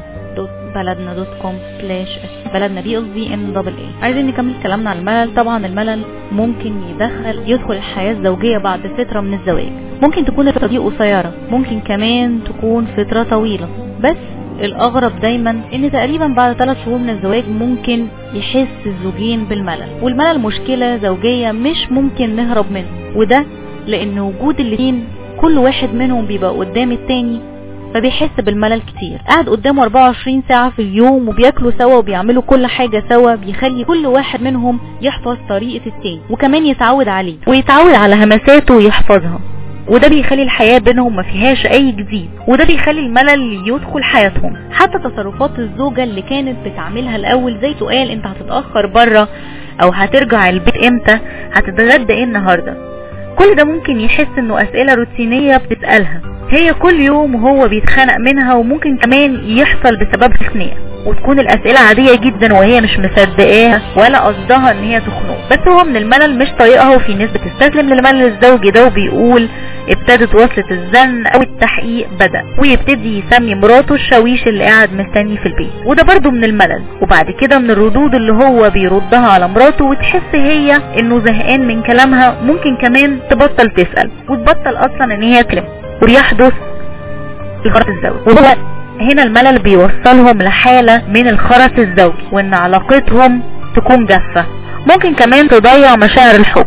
بلدنا دوت كوم سلاش بلدنا بي قصدي ام دبل اي عايزين نكمل كلامنا عن الملل طبعا الملل ممكن يدخل يدخل الحياة الزوجية بعد فترة من الزواج ممكن تكون الفترة دي قصيرة ممكن كمان تكون فترة طويلة بس الأغرب دايما إن تقريبا بعد ثلاث شهور من الزواج ممكن يحس الزوجين بالملل والملل مشكلة زوجية مش ممكن نهرب منه وده لأن وجود الاتنين كل واحد منهم بيبقى قدام التاني فبيحس بالملل كتير قاعد قدامه 24 ساعة في اليوم وبياكلوا سوا وبيعملوا كل حاجة سوا بيخلي كل واحد منهم يحفظ طريقة التاني وكمان يتعود عليه ويتعود على همساته ويحفظها وده بيخلي الحياة بينهم ما فيهاش اي جديد وده بيخلي الملل يدخل حياتهم حتى تصرفات الزوجة اللي كانت بتعملها الاول زي سؤال انت هتتأخر بره او هترجع البيت امتى هتتغدى ايه النهاردة كل ده ممكن يحس انه اسئلة روتينية بتسألها هي كل يوم وهو بيتخانق منها وممكن كمان يحصل بسبب خناقه وتكون الاسئلة عادية جدا وهي مش مصدقاها ولا قصدها ان هي تخنق بس هو من الملل مش طايقها وفي ناس بتستسلم للملل الزوجي ده وبيقول ابتدت وصلة الزن او التحقيق بدأ ويبتدي يسمي مراته الشاويش اللي قاعد مستني في البيت وده برضو من الملل وبعد كده من الردود اللي هو بيردها على مراته وتحس هي انه زهقان من كلامها ممكن كمان تبطل تسأل وتبطل اصلا ان هي تكلم ويحدث الخرس الزوجي وهو هنا الملل بيوصلهم لحالة من الخرس الزوجي وان علاقتهم تكون جافة ممكن كمان تضيع مشاعر الحب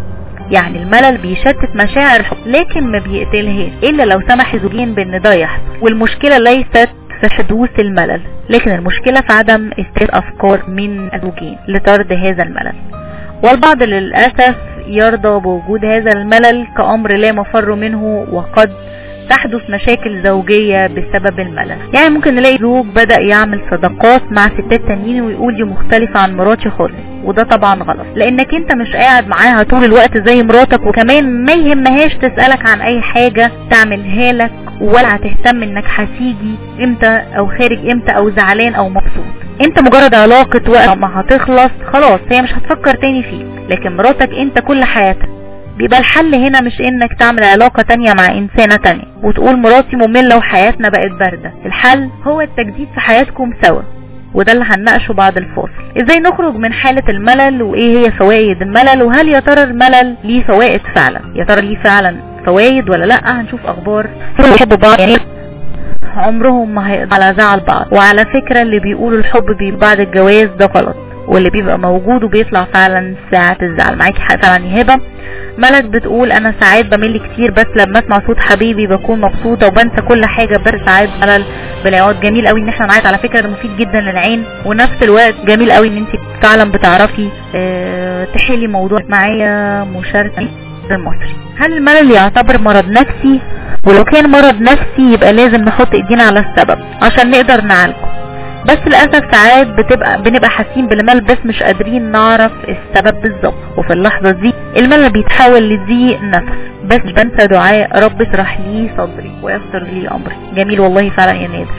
يعني الملل بيشتت مشاعر الحب لكن ما بيقتلهاش الا لو سمح الزوجين بان ده يحصل والمشكلة ليست في حدوث الملل لكن المشكلة في عدم استيعاب افكار من الزوجين لطرد هذا الملل والبعض للأسف يرضى بوجود هذا الملل كأمر لا مفر منه وقد تحدث مشاكل زوجية بسبب الملل يعني ممكن نلاقي زوج بدأ يعمل صداقات مع ستات تانيين ويقول دي مختلفة عن مراتي خالص وده طبعا غلط لانك انت مش قاعد معاها طول الوقت زي مراتك وكمان ما يهمهاش تسألك عن اي حاجة تعملها لك ولا هتهتم انك هتيجي امتى او خارج امتى او زعلان او مبسوط انت مجرد علاقة وقت ما هتخلص خلاص هي مش هتفكر تاني فيك لكن مراتك انت كل حياتك بيبقى الحل هنا مش انك تعمل علاقة تانية مع انسانة تانية وتقول مراتي مملة وحياتنا بقت باردة الحل هو التجديد في حياتكم سوا وده اللي هنناقشه بعد الفاصل ازاي نخرج من حالة الملل وايه هي فوائد الملل وهل يا ترى الملل ليه فوائد فعلا يا ترى ليه فعلا فوائد ولا لا هنشوف اخبار بيحبوا بعض يعني عمرهم ما هيقضوا على زعل بعض وعلى فكرة اللي بيقولوا الحب بيبقى بعد الجواز ده غلط واللي بيبقى موجود وبيطلع فعلا ساعة الزعل معاكي حق فعلا يا هبة ملك بتقول انا ساعات بمل كتير بس لما اسمع صوت حبيبي بكون مبسوطة وبنسى كل حاجة بس ساعات ملل بالعياط جميل قوي ان احنا نعيط على فكرة ده مفيد جدا للعين ونفس الوقت جميل قوي ان انت فعلا بتعرفي اه تحلي موضوع معايا مشاركة المصري هل الملل يعتبر مرض نفسي ولو كان مرض نفسي يبقى لازم نحط ايدينا على السبب عشان نقدر نعالجه بس للاسف ساعات بتبقى بنبقى حاسين بالملل بس مش قادرين نعرف السبب بالظبط وفي اللحظه دي الملل بيتحول لضيق نفس بس بنسى دعاء رب اشرح لي صدري ويسر لي امري جميل والله فعلا يا نادر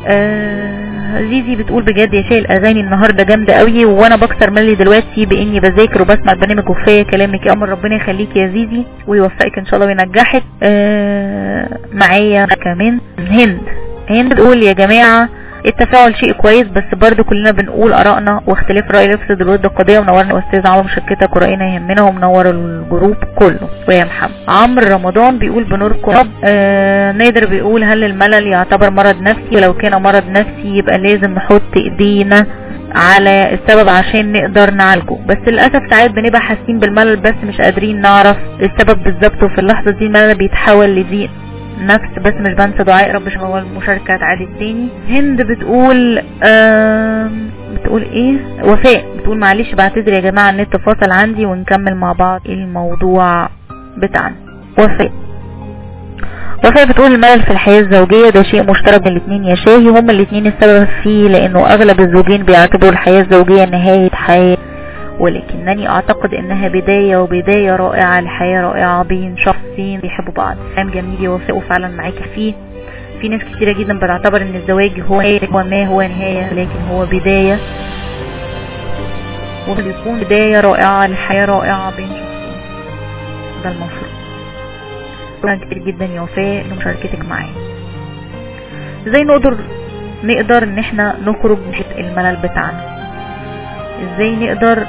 آه زيزي بتقول بجد يا شاي الاغاني النهارده جامده قوي وانا بكسر ملي دلوقتي باني بذاكر وبسمع البرنامج وفايه كلامك يا امر ربنا يخليك يا زيزي ويوفقك ان شاء الله وينجحك آه معايا كمان هند هند بتقول يا جماعه التفاعل شيء كويس بس برضه كلنا بنقول ارائنا واختلاف راي يفسد الود القضيه منورنا استاذ عمرو مشكتك وراينا يهمنا ومنور الجروب كله ويا محمد عمرو رمضان بيقول بنوركم رب آه نادر بيقول هل الملل يعتبر مرض نفسي ولو كان مرض نفسي يبقى لازم نحط ايدينا على السبب عشان نقدر نعالجه بس للاسف ساعات بنبقى حاسين بالملل بس مش قادرين نعرف السبب بالظبط وفي اللحظه دي الملل بيتحول لضيق نفس بس مش بنسى دعاء رب هو المشاركة تعادي تاني هند بتقول بتقول ايه وفاء بتقول معلش بعتذر يا جماعة النت فاصل عندي ونكمل مع بعض الموضوع بتاعنا وفاء وفاء بتقول الملل في الحياة الزوجية ده شيء مشترك بين الاثنين يا شاهي هما الاثنين السبب فيه لانه اغلب الزوجين بيعتبروا الحياة الزوجية نهاية حياة ولكنني اعتقد انها بداية وبداية رائعة لحياة رائعة بين شخصين بيحبوا بعض كلام جميل يوافقوا فعلا معاكي فيه في ناس كتيرة جدا بتعتبر ان الزواج هو هو ما هو نهاية لكن هو بداية وبيكون بداية رائعة لحياة رائعة بين شخصين ده المفروض شكرا كتير جدا يا وفاء لمشاركتك معايا ازاي نقدر نقدر ان احنا نخرج من الملل بتاعنا ازاي نقدر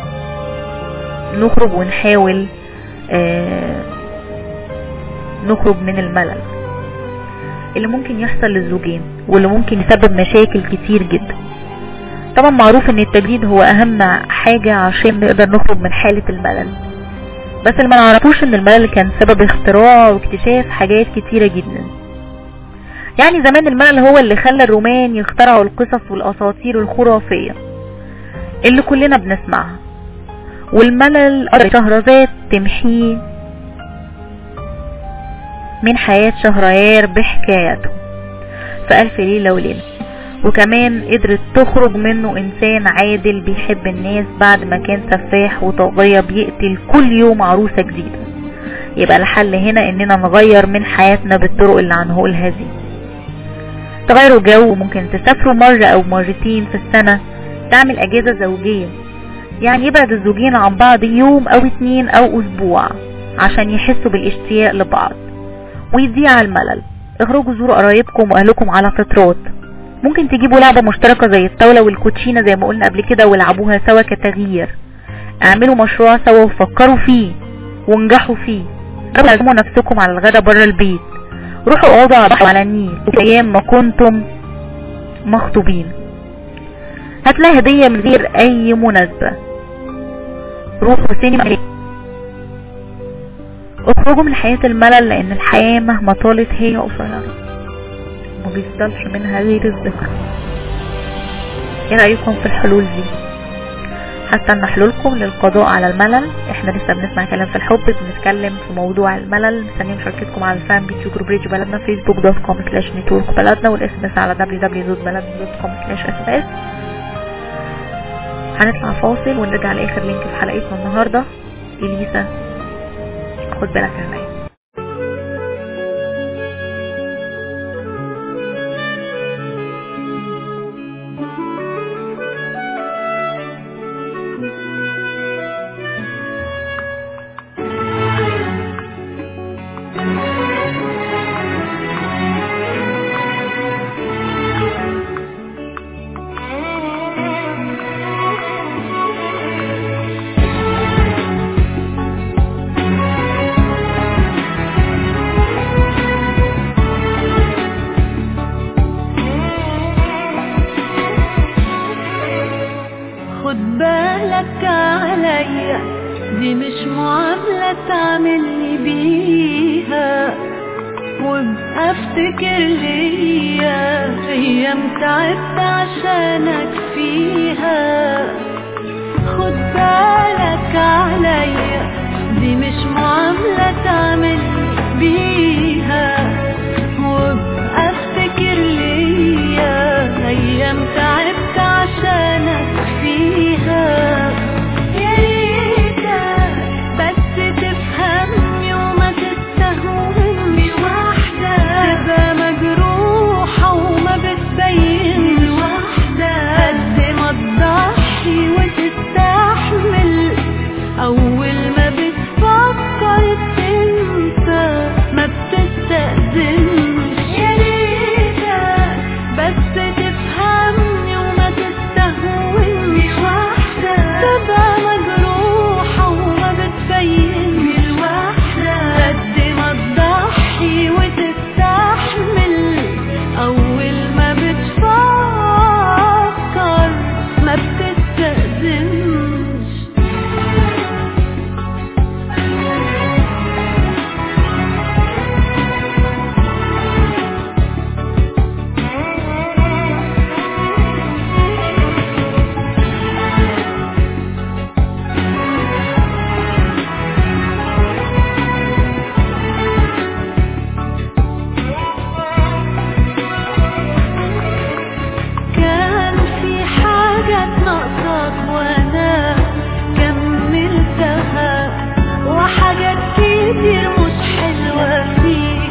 نخرج ونحاول آه نخرج من الملل اللي ممكن يحصل للزوجين واللي ممكن يسبب مشاكل كتير جدا طبعا معروف ان التجديد هو اهم حاجة عشان نقدر نخرج من حالة الملل بس اللي ما نعرفوش ان الملل كان سبب اختراع واكتشاف حاجات كتيرة جدا يعني زمان الملل هو اللي خلى الرومان يخترعوا القصص والاساطير الخرافية اللي كلنا بنسمعها والملل شهرزاد تمحيه من حياة شهريار بحكايته في ألف ليلة وليلة وكمان قدرت تخرج منه إنسان عادل بيحب الناس بعد ما كان سفاح وطاغية بيقتل كل يوم عروسة جديدة يبقى الحل هنا إننا نغير من حياتنا بالطرق اللي هنقولها دي تغيروا جو ممكن تسافروا مرة أو مرتين في السنة تعمل اجازة زوجية يعني يبعد الزوجين عن بعض يوم او اتنين او اسبوع عشان يحسوا بالاشتياق لبعض ويضيع الملل اخرجوا زوروا قرايبكم واهلكم على فترات ممكن تجيبوا لعبة مشتركة زي الطاولة والكوتشينة زي ما قلنا قبل كده والعبوها سوا كتغيير اعملوا مشروع سوا وفكروا فيه وانجحوا فيه ربوا نفسكم على الغدا بره البيت روحوا اقعدوا على النيل ايام ما كنتم مخطوبين هتلاقي هدية من غير اي مناسبة روحوا سينما اخرجوا من حياة الملل لان الحياة مهما طالت هي قصيرة ما بيفضلش منها غير الذكر ايه رأيكم في الحلول دي هستنى حلولكم للقضاء على الملل احنا لسه بنسمع كلام في الحب بنتكلم في موضوع الملل مستنيين مشاركتكم على الفان بيج جروب ريج بلدنا فيسبوك دوت كوم سلاش نتورك بلدنا والاس ام اس على www.بلدنا.com سلاش اس ام اس هنطلع فاصل ونرجع لاخر لينك في حلقتنا النهارده اليسا خد بالك من المية خد بالك عليا دي مش معاملة تعملني بيها وابقى افتكر ليا ايام تعبت عشانك فيها خد بالك عليا دي مش معاملة تعملني بيها وابقى افتكر ليا ايام تعبت عشانك فيها يا ريتك بس تفهمني وما تستهوني وحدك تبقى مجروحة وما بتبين لوحدك قد ما تضحي وتستحمل أول ما بتفكر تنسى ما بتستأذنش يا ريتك بس تفهمني وما تستهوني وحدك تبقى مجروحة وما بتبين لوحدك قد ما تضحي وتستحمل أول ما بتفكر ما بتستأذنش كان في حاجة ناقصاك وانا كملتها وحاجات كتير مش حلوة فيك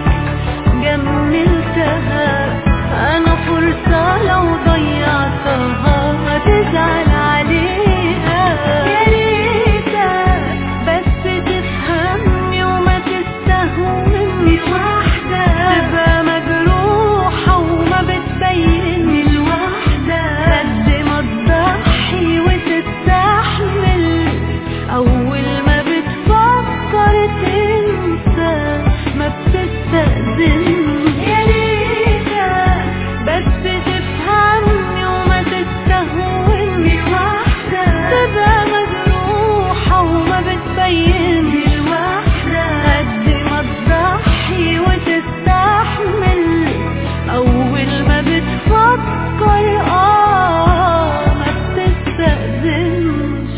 جملتها انا فرصة لو ضيعتها هتزعل عليها يا ريتك بس تفهمني وما تستهوني وحدك تبقى مجروحة وما بتبين لوحدك قد ما تضحي وتستحمل أول ما بتفكر تنسى ما بتستأذنش يا ريتك بس تفهمني وما تستهوني وحدك تبقى مجروحة وما بتبين لوحدك قد ما تضحي وتستحمل أول ما بتفكر آه ما بتستأذنش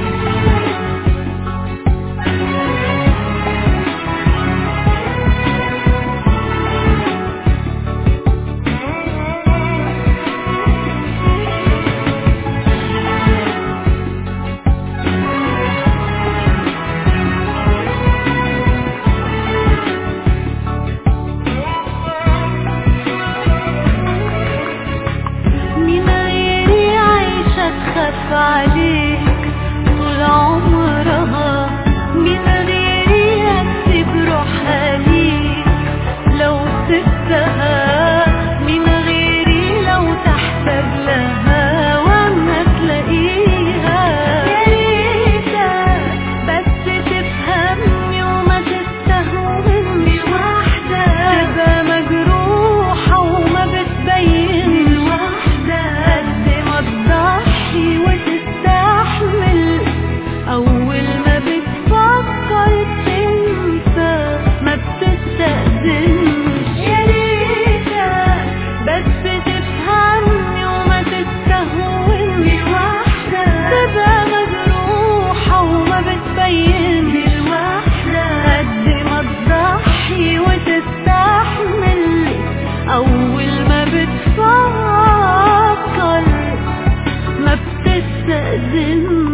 من غيري عايشة تخاف عليك طول عمرها من غيري هتسيب روحها ليك لو سبتها من غيري لو تحتاج لها وانا تلاقيها يا ريتك بس تفهمني وما تستهوني وحدك تبقى مجروحة وما بتبين لوحدك قد ما تضحي وتستحمل أول ما بتفكر تنسى ما بتستأذنش يا ريتك بس تفهمني وما تستهوني وحدك تبقى مجروحة وما بتبين لوحدك قد ما تضحي وتستحمل أول ما بتفكر ما بتستأذنش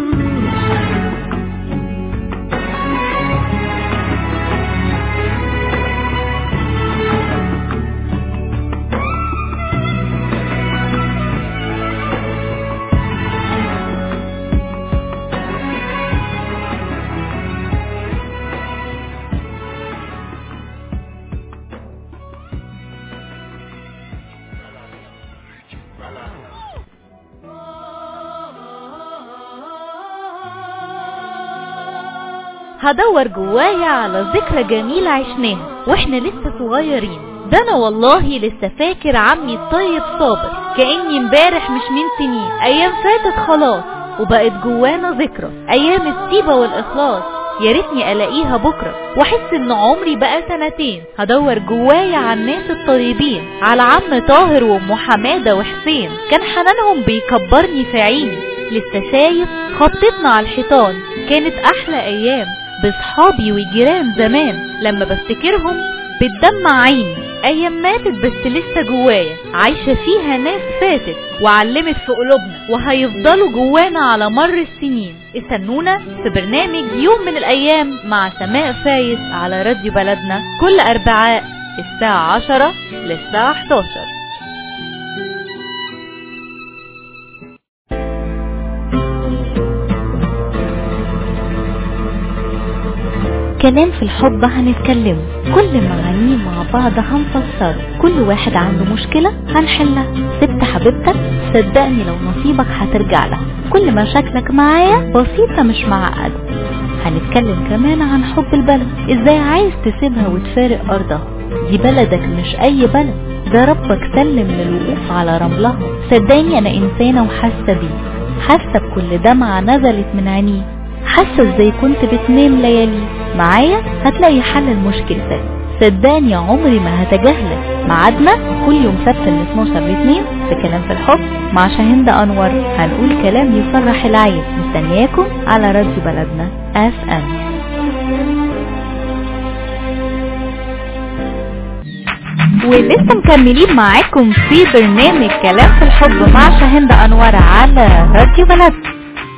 هدور جوايا على ذكرى جميلة عشناها واحنا لسه صغيرين ده انا والله لسه فاكر عمي الطيب صابر كأني امبارح مش من سنين ايام فاتت خلاص وبقت جوانا ذكرى ايام السيبة والاخلاص يا ريتني الاقيها بكره واحس ان عمري بقى سنتين هدور جوايا على الناس الطيبين على عم طاهر وام حماده وحسين كان حنانهم بيكبرني في عيني لسه شايف خطتنا على الحيطان كانت احلى ايام بصحابي وجيران زمان لما بفتكرهم بتدمع عيني ايام ماتت بس لسه جوايا عايشة فيها ناس فاتت وعلمت في قلوبنا وهيفضلوا جوانا على مر السنين استنونا في برنامج يوم من الايام مع سماء فايز على راديو بلدنا كل اربعاء الساعة 10 للساعة 11 كلام في الحب هنتكلمه كل معانيه مع بعض هنفسره كل واحد عنده مشكلة هنحلها سبت حبيبتك صدقني لو نصيبك هترجع لها كل مشاكلك معايا بسيطة مش معقدة هنتكلم كمان عن حب البلد ازاي عايز تسيبها وتفارق ارضها دي بلدك مش اي بلد ده ربك سلم للوقوف على رملها صدقني انا انسانة وحاسة بيه حاسة بكل دمعة نزلت من عينيه حاسة ازاي كنت بتنام ليالي معايا هتلاقي حل لمشكلتك صدقني عمري ما هتجاهلك ميعادنا كل يوم سبت من 12 ل 2 في كلام في الحب مع شاهند انور هنقول كلام يفرح العين مستنياكم على راديو بلدنا اف ام ولسه مكملين معاكم في برنامج كلام في الحب مع شاهند انور على راديو بلدنا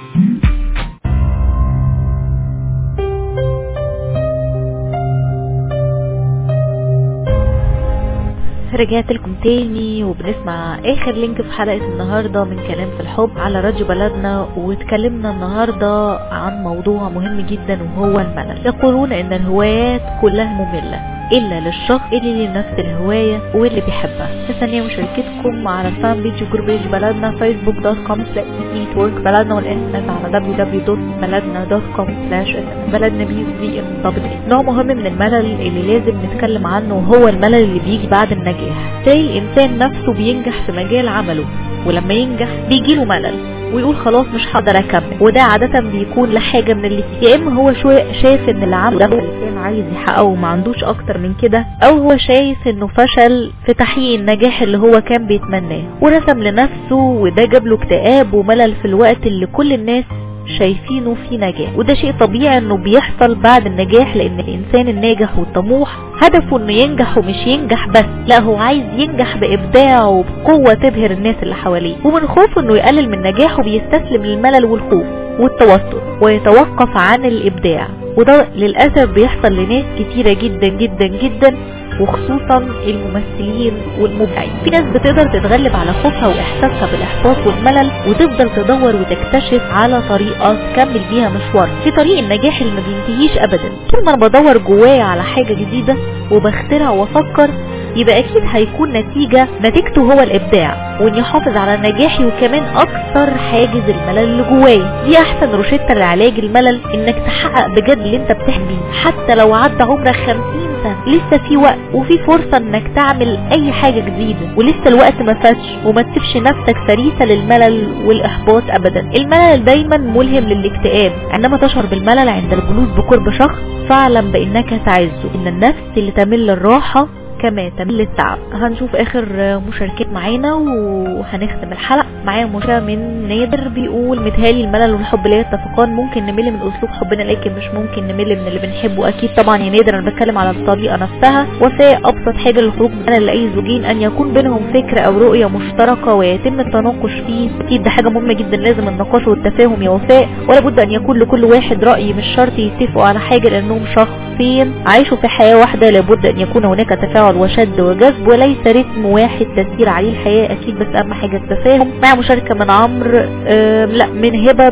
رجعت لكم تاني وبنسمع اخر لينك في حلقة النهاردة من كلام في الحب على راديو بلدنا واتكلمنا النهاردة عن موضوع مهم جدا وهو الملل يقولون ان الهوايات كلها مملة الا للشخص اللي لنفس الهواية واللي بيحبها مستنية مشاركتكم على فان بيج وجروب بيج بلدنا فيسبوك دوت كوم سلاش نتورك بلدنا والانترنت على www.بلدنا.com سلاش بلدنا بي في ام دبل نوع مهم من الملل اللي لازم نتكلم عنه هو الملل اللي بيجي بعد النجاح تلاقي الانسان نفسه بينجح في مجال عمله ولما ينجح بيجيله ملل ويقول خلاص مش هقدر اكمل وده عادة بيكون لحاجة من اللي يا اما هو شوية شايف ان العمل ده هو اللي كان عايز يحققه وما عندوش اكتر من كده او هو شايف انه فشل في تحقيق النجاح اللي هو كان بيتمناه ورسم لنفسه وده جاب له اكتئاب وملل في الوقت اللي كل الناس شايفينه في نجاح وده شيء طبيعي انه بيحصل بعد النجاح لان الانسان الناجح والطموح هدفه انه ينجح ومش ينجح بس لا هو عايز ينجح بابداع وبقوة تبهر الناس اللي حواليه ومن خوفه انه يقلل من نجاحه بيستسلم للملل والخوف والتوتر ويتوقف عن الابداع وده للأسف بيحصل لناس كتيرة جدا جدا جدا وخصوصا الممثلين والمبدعين في ناس بتقدر تتغلب على خوفها واحساسها بالاحباط والملل وتفضل تدور وتكتشف على طريقه تكمل بيها مشوار في طريق النجاح اللي ما بينتهيش ابدا طول ما انا بدور جوايا على حاجه جديده وبخترع وافكر يبقى اكيد هيكون نتيجة نتيجته هو الابداع واني احافظ على نجاحي وكمان اكثر حاجز الملل اللي جوايا دي احسن روشتة لعلاج الملل انك تحقق بجد اللي انت بتحلم بيه حتى لو عدى عمرك 50 سنة لسه في وقت وفي فرصة انك تعمل اي حاجة جديدة ولسه الوقت ما فاتش وما تسيبش نفسك فريسة للملل والاحباط ابدا الملل دايما ملهم للاكتئاب عندما تشعر بالملل عند الجلوس بقرب شخص فاعلم بانك تعزه ان النفس اللي تمل الراحة كما تمل التعب هنشوف اخر مشاركات معانا وهنختم الحلقة معايا مشاركة من نادر بيقول متهالي الملل والحب لا يتفقان ممكن نمل من اسلوب حبنا لكن مش ممكن نمل من اللي بنحبه اكيد طبعا يا نادر انا بتكلم على الطريقة نفسها وفاء ابسط حاجة للخروج من الملل لاي زوجين ان يكون بينهم فكرة او رؤية مشتركة ويتم التناقش فيه اكيد ده حاجة مهمة جدا لازم النقاش والتفاهم يا وفاء ولا بد ان يكون لكل واحد رأي مش شرط يتفقوا على حاجة لانهم شخصين عايشوا في حياة واحدة لابد ان يكون هناك تفاعل وشد وجذب وليس رتم واحد تسير عليه الحياة اكيد بس اهم حاجة التفاهم مع مشاركة من عمرو لا من هبة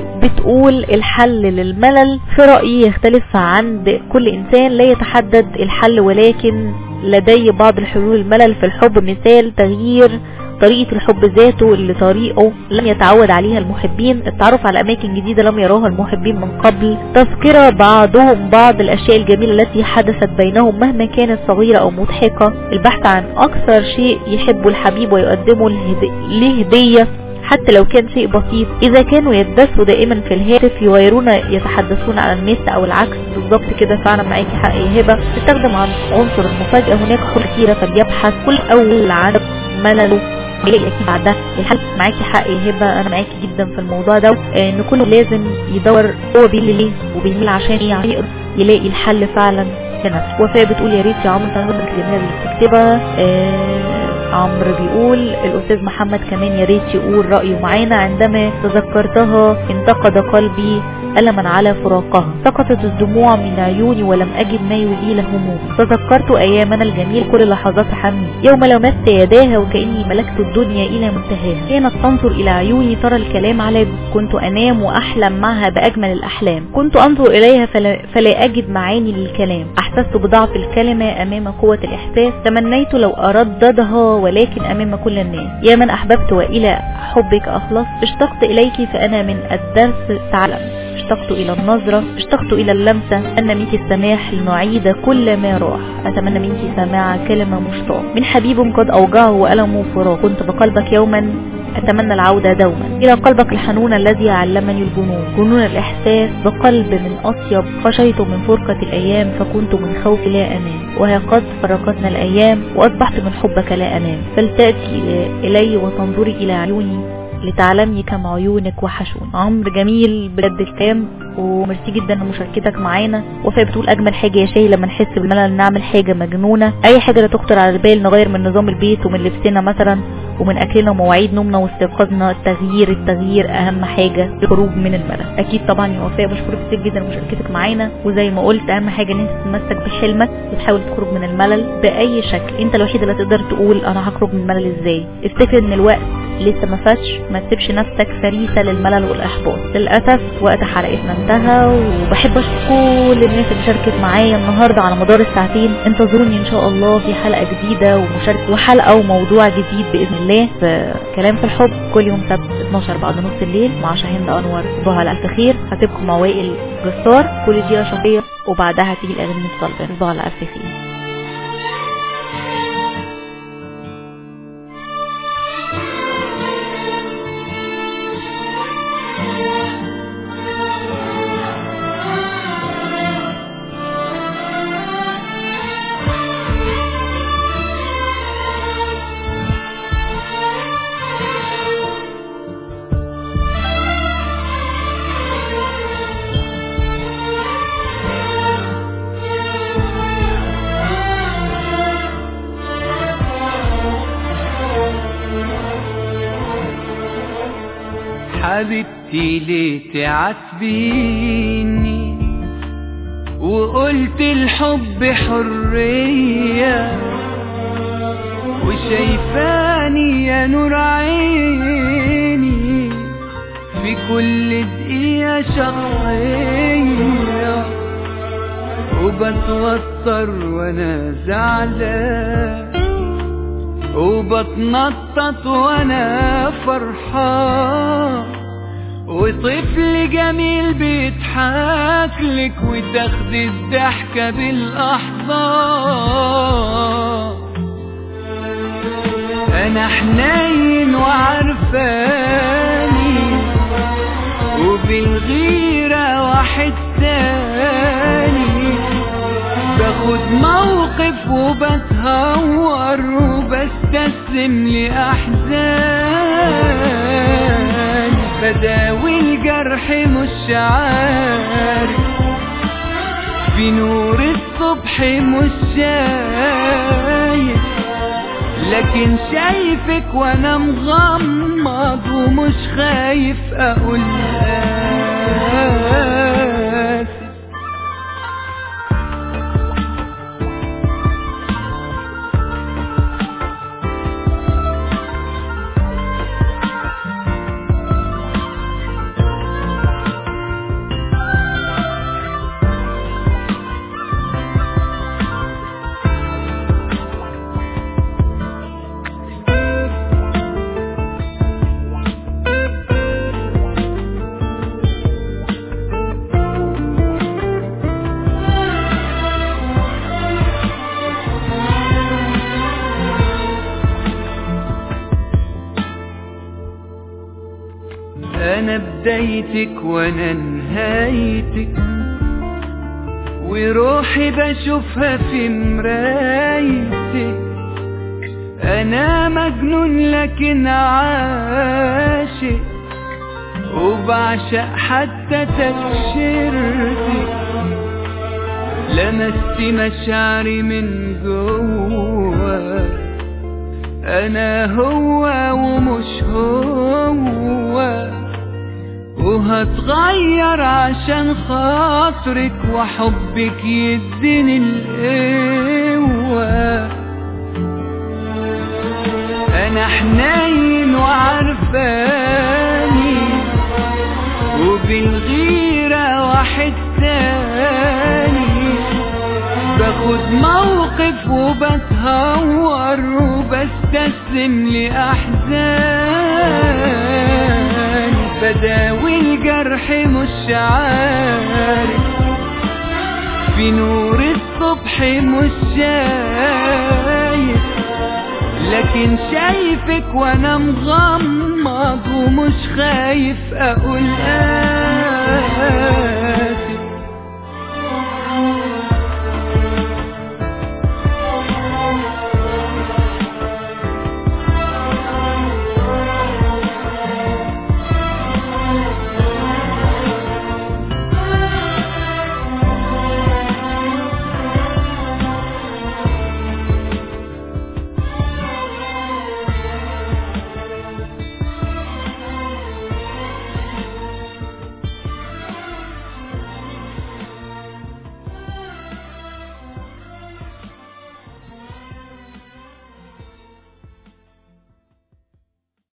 بتقول الحل للملل في رأيي يختلف عند كل انسان لا يتحدد الحل ولكن لدي بعض الحلول الملل في الحب مثال تغيير طريقة الحب ذاته اللي طريقه لم يتعود عليها المحبين التعرف على أماكن جديدة لم يراها المحبين من قبل تذكرة بعضهم بعض الأشياء الجميلة التي حدثت بينهم مهما كانت صغيرة أو مضحكة البحث عن أكثر شيء يحبه الحبيب ويقدمه له هدية حتى لو كان شيء بسيط إذا كانوا يدسوا دائما في الهاتف يغيرون يتحدثون على النت أو العكس بالضبط كده فعلا معاكي حق يا هبة استخدم عن عنصر المفاجأة هناك خطوط كثيرة فليبحث كل أول عن ملله هيلاقي اكيد بعدها الحل معاكي حق يا هبه انا معاكي جدا في الموضوع ده آه، ان كله لازم يدور هو بيميل ليه وبيميل عشان ايه عشان يقدر يلاقي الحل فعلا لنفسه وفاء بتقول يا ريت يا عمرو تنظم الكلمات اللي بتكتبها آه عمرو بيقول الاستاذ محمد كمان يا ريت يقول رايه معانا عندما تذكرتها انتقد قلبي ألما على فراقها سقطت الدموع من عيوني ولم أجد ما يزيل همومي تذكرت أيامنا الجميل كل لحظات حمي يوم لمست يداها وكأني ملكت الدنيا إلى منتهاها كانت تنظر إلى عيوني ترى الكلام على كنت أنام وأحلم معها بأجمل الأحلام كنت أنظر إليها فلا, فلا أجد معاني للكلام أحسست بضعف الكلمة أمام قوة الإحساس تمنيت لو أرددها ولكن أمام كل الناس يا من أحببت وإلى حبك أخلص اشتقت إليك فأنا من الدرس تعلم اشتقت إلى النظرة اشتقت إلى اللمسة أن منك السماح لنعيد كل ما راح أتمنى منك سماع كلمة مشتاق من حبيب قد أوجعه وألمه فراق كنت بقلبك يوما أتمنى العودة دوما إلى قلبك الحنون الذي علمني الجنون جنون الإحساس بقلب من أطيب خشيت من فرقة الأيام فكنت من خوف لا أنام وها قد فرقتنا الأيام وأصبحت من حبك لا أنام فلتأتي إلي وتنظري إلى عيوني لتعلمي كم عيونك وحشون عمرو جميل بجد الكلام وميرسي جدا لمشاركتك معانا وفاء بتقول اجمل حاجه يا شاي لما نحس بالملل نعمل حاجه مجنونه اي حاجه لا تخطر على البال نغير من نظام البيت ومن لبسنا مثلا ومن اكلنا ومواعيد نومنا واستيقاظنا التغيير التغيير اهم حاجه للخروج من الملل اكيد طبعا يا وفاء بشكرك كتير جدا لمشاركتك معانا وزي ما قلت اهم حاجه ان انت تتمسك بحلمك وتحاول تخرج من الملل باي شكل انت الوحيد اللي تقدر تقول انا هخرج من الملل ازاي افتكر ان الوقت لسه ما فاتش ما تسيبش نفسك فريسه للملل والاحباط للاسف وقت حلقتنا انتهى وبحب اشكر كل الناس اللي شاركت معايا النهارده على مدار الساعتين انتظروني ان شاء الله في حلقه جديده ومشاركه وحلقه وموضوع جديد باذن الله في كلام في الحب كل يوم سبت 12 بعد نص الليل مع شاهين انور صباح على الف خير هسيبكم مع وائل جسار كل دقيقه شهريه وبعدها تيجي الاغاني المتصلبه صباح على الف خير حبيبتي ليه تعاتبيني وقلت الحب حرية وشايفاني يا نور عيني في كل دقيقة شخصية وبتوتر وانا زعلان وبتنطط وانا فرحان وطفل جميل بيضحك لك وتاخد الضحكة بالاحضان انا حنين وعرفاني وبالغيرة واحد تاني باخد موقف وبتهور وبستسلم لأحزان بداوي الجرح مش عارف في نور الصبح مش شايف لكن شايفك وانا مغمض ومش خايف اقول آسف انا بدايتك وانا نهايتك وروحي بشوفها في مرايتك انا مجنون لكن عاشق وبعشق حتى تبشرتك لمست مشاعري من جوا انا هو ومش هو وهتغير عشان خاطرك وحبك يديني القوة انا حنين وعرفاني وبالغيرة واحد تاني باخد موقف وبتهور وبستسلم لأحزاني بداوي الجرح مش عارف في نور الصبح مش شايف لكن شايفك وانا مغمض ومش خايف اقول آه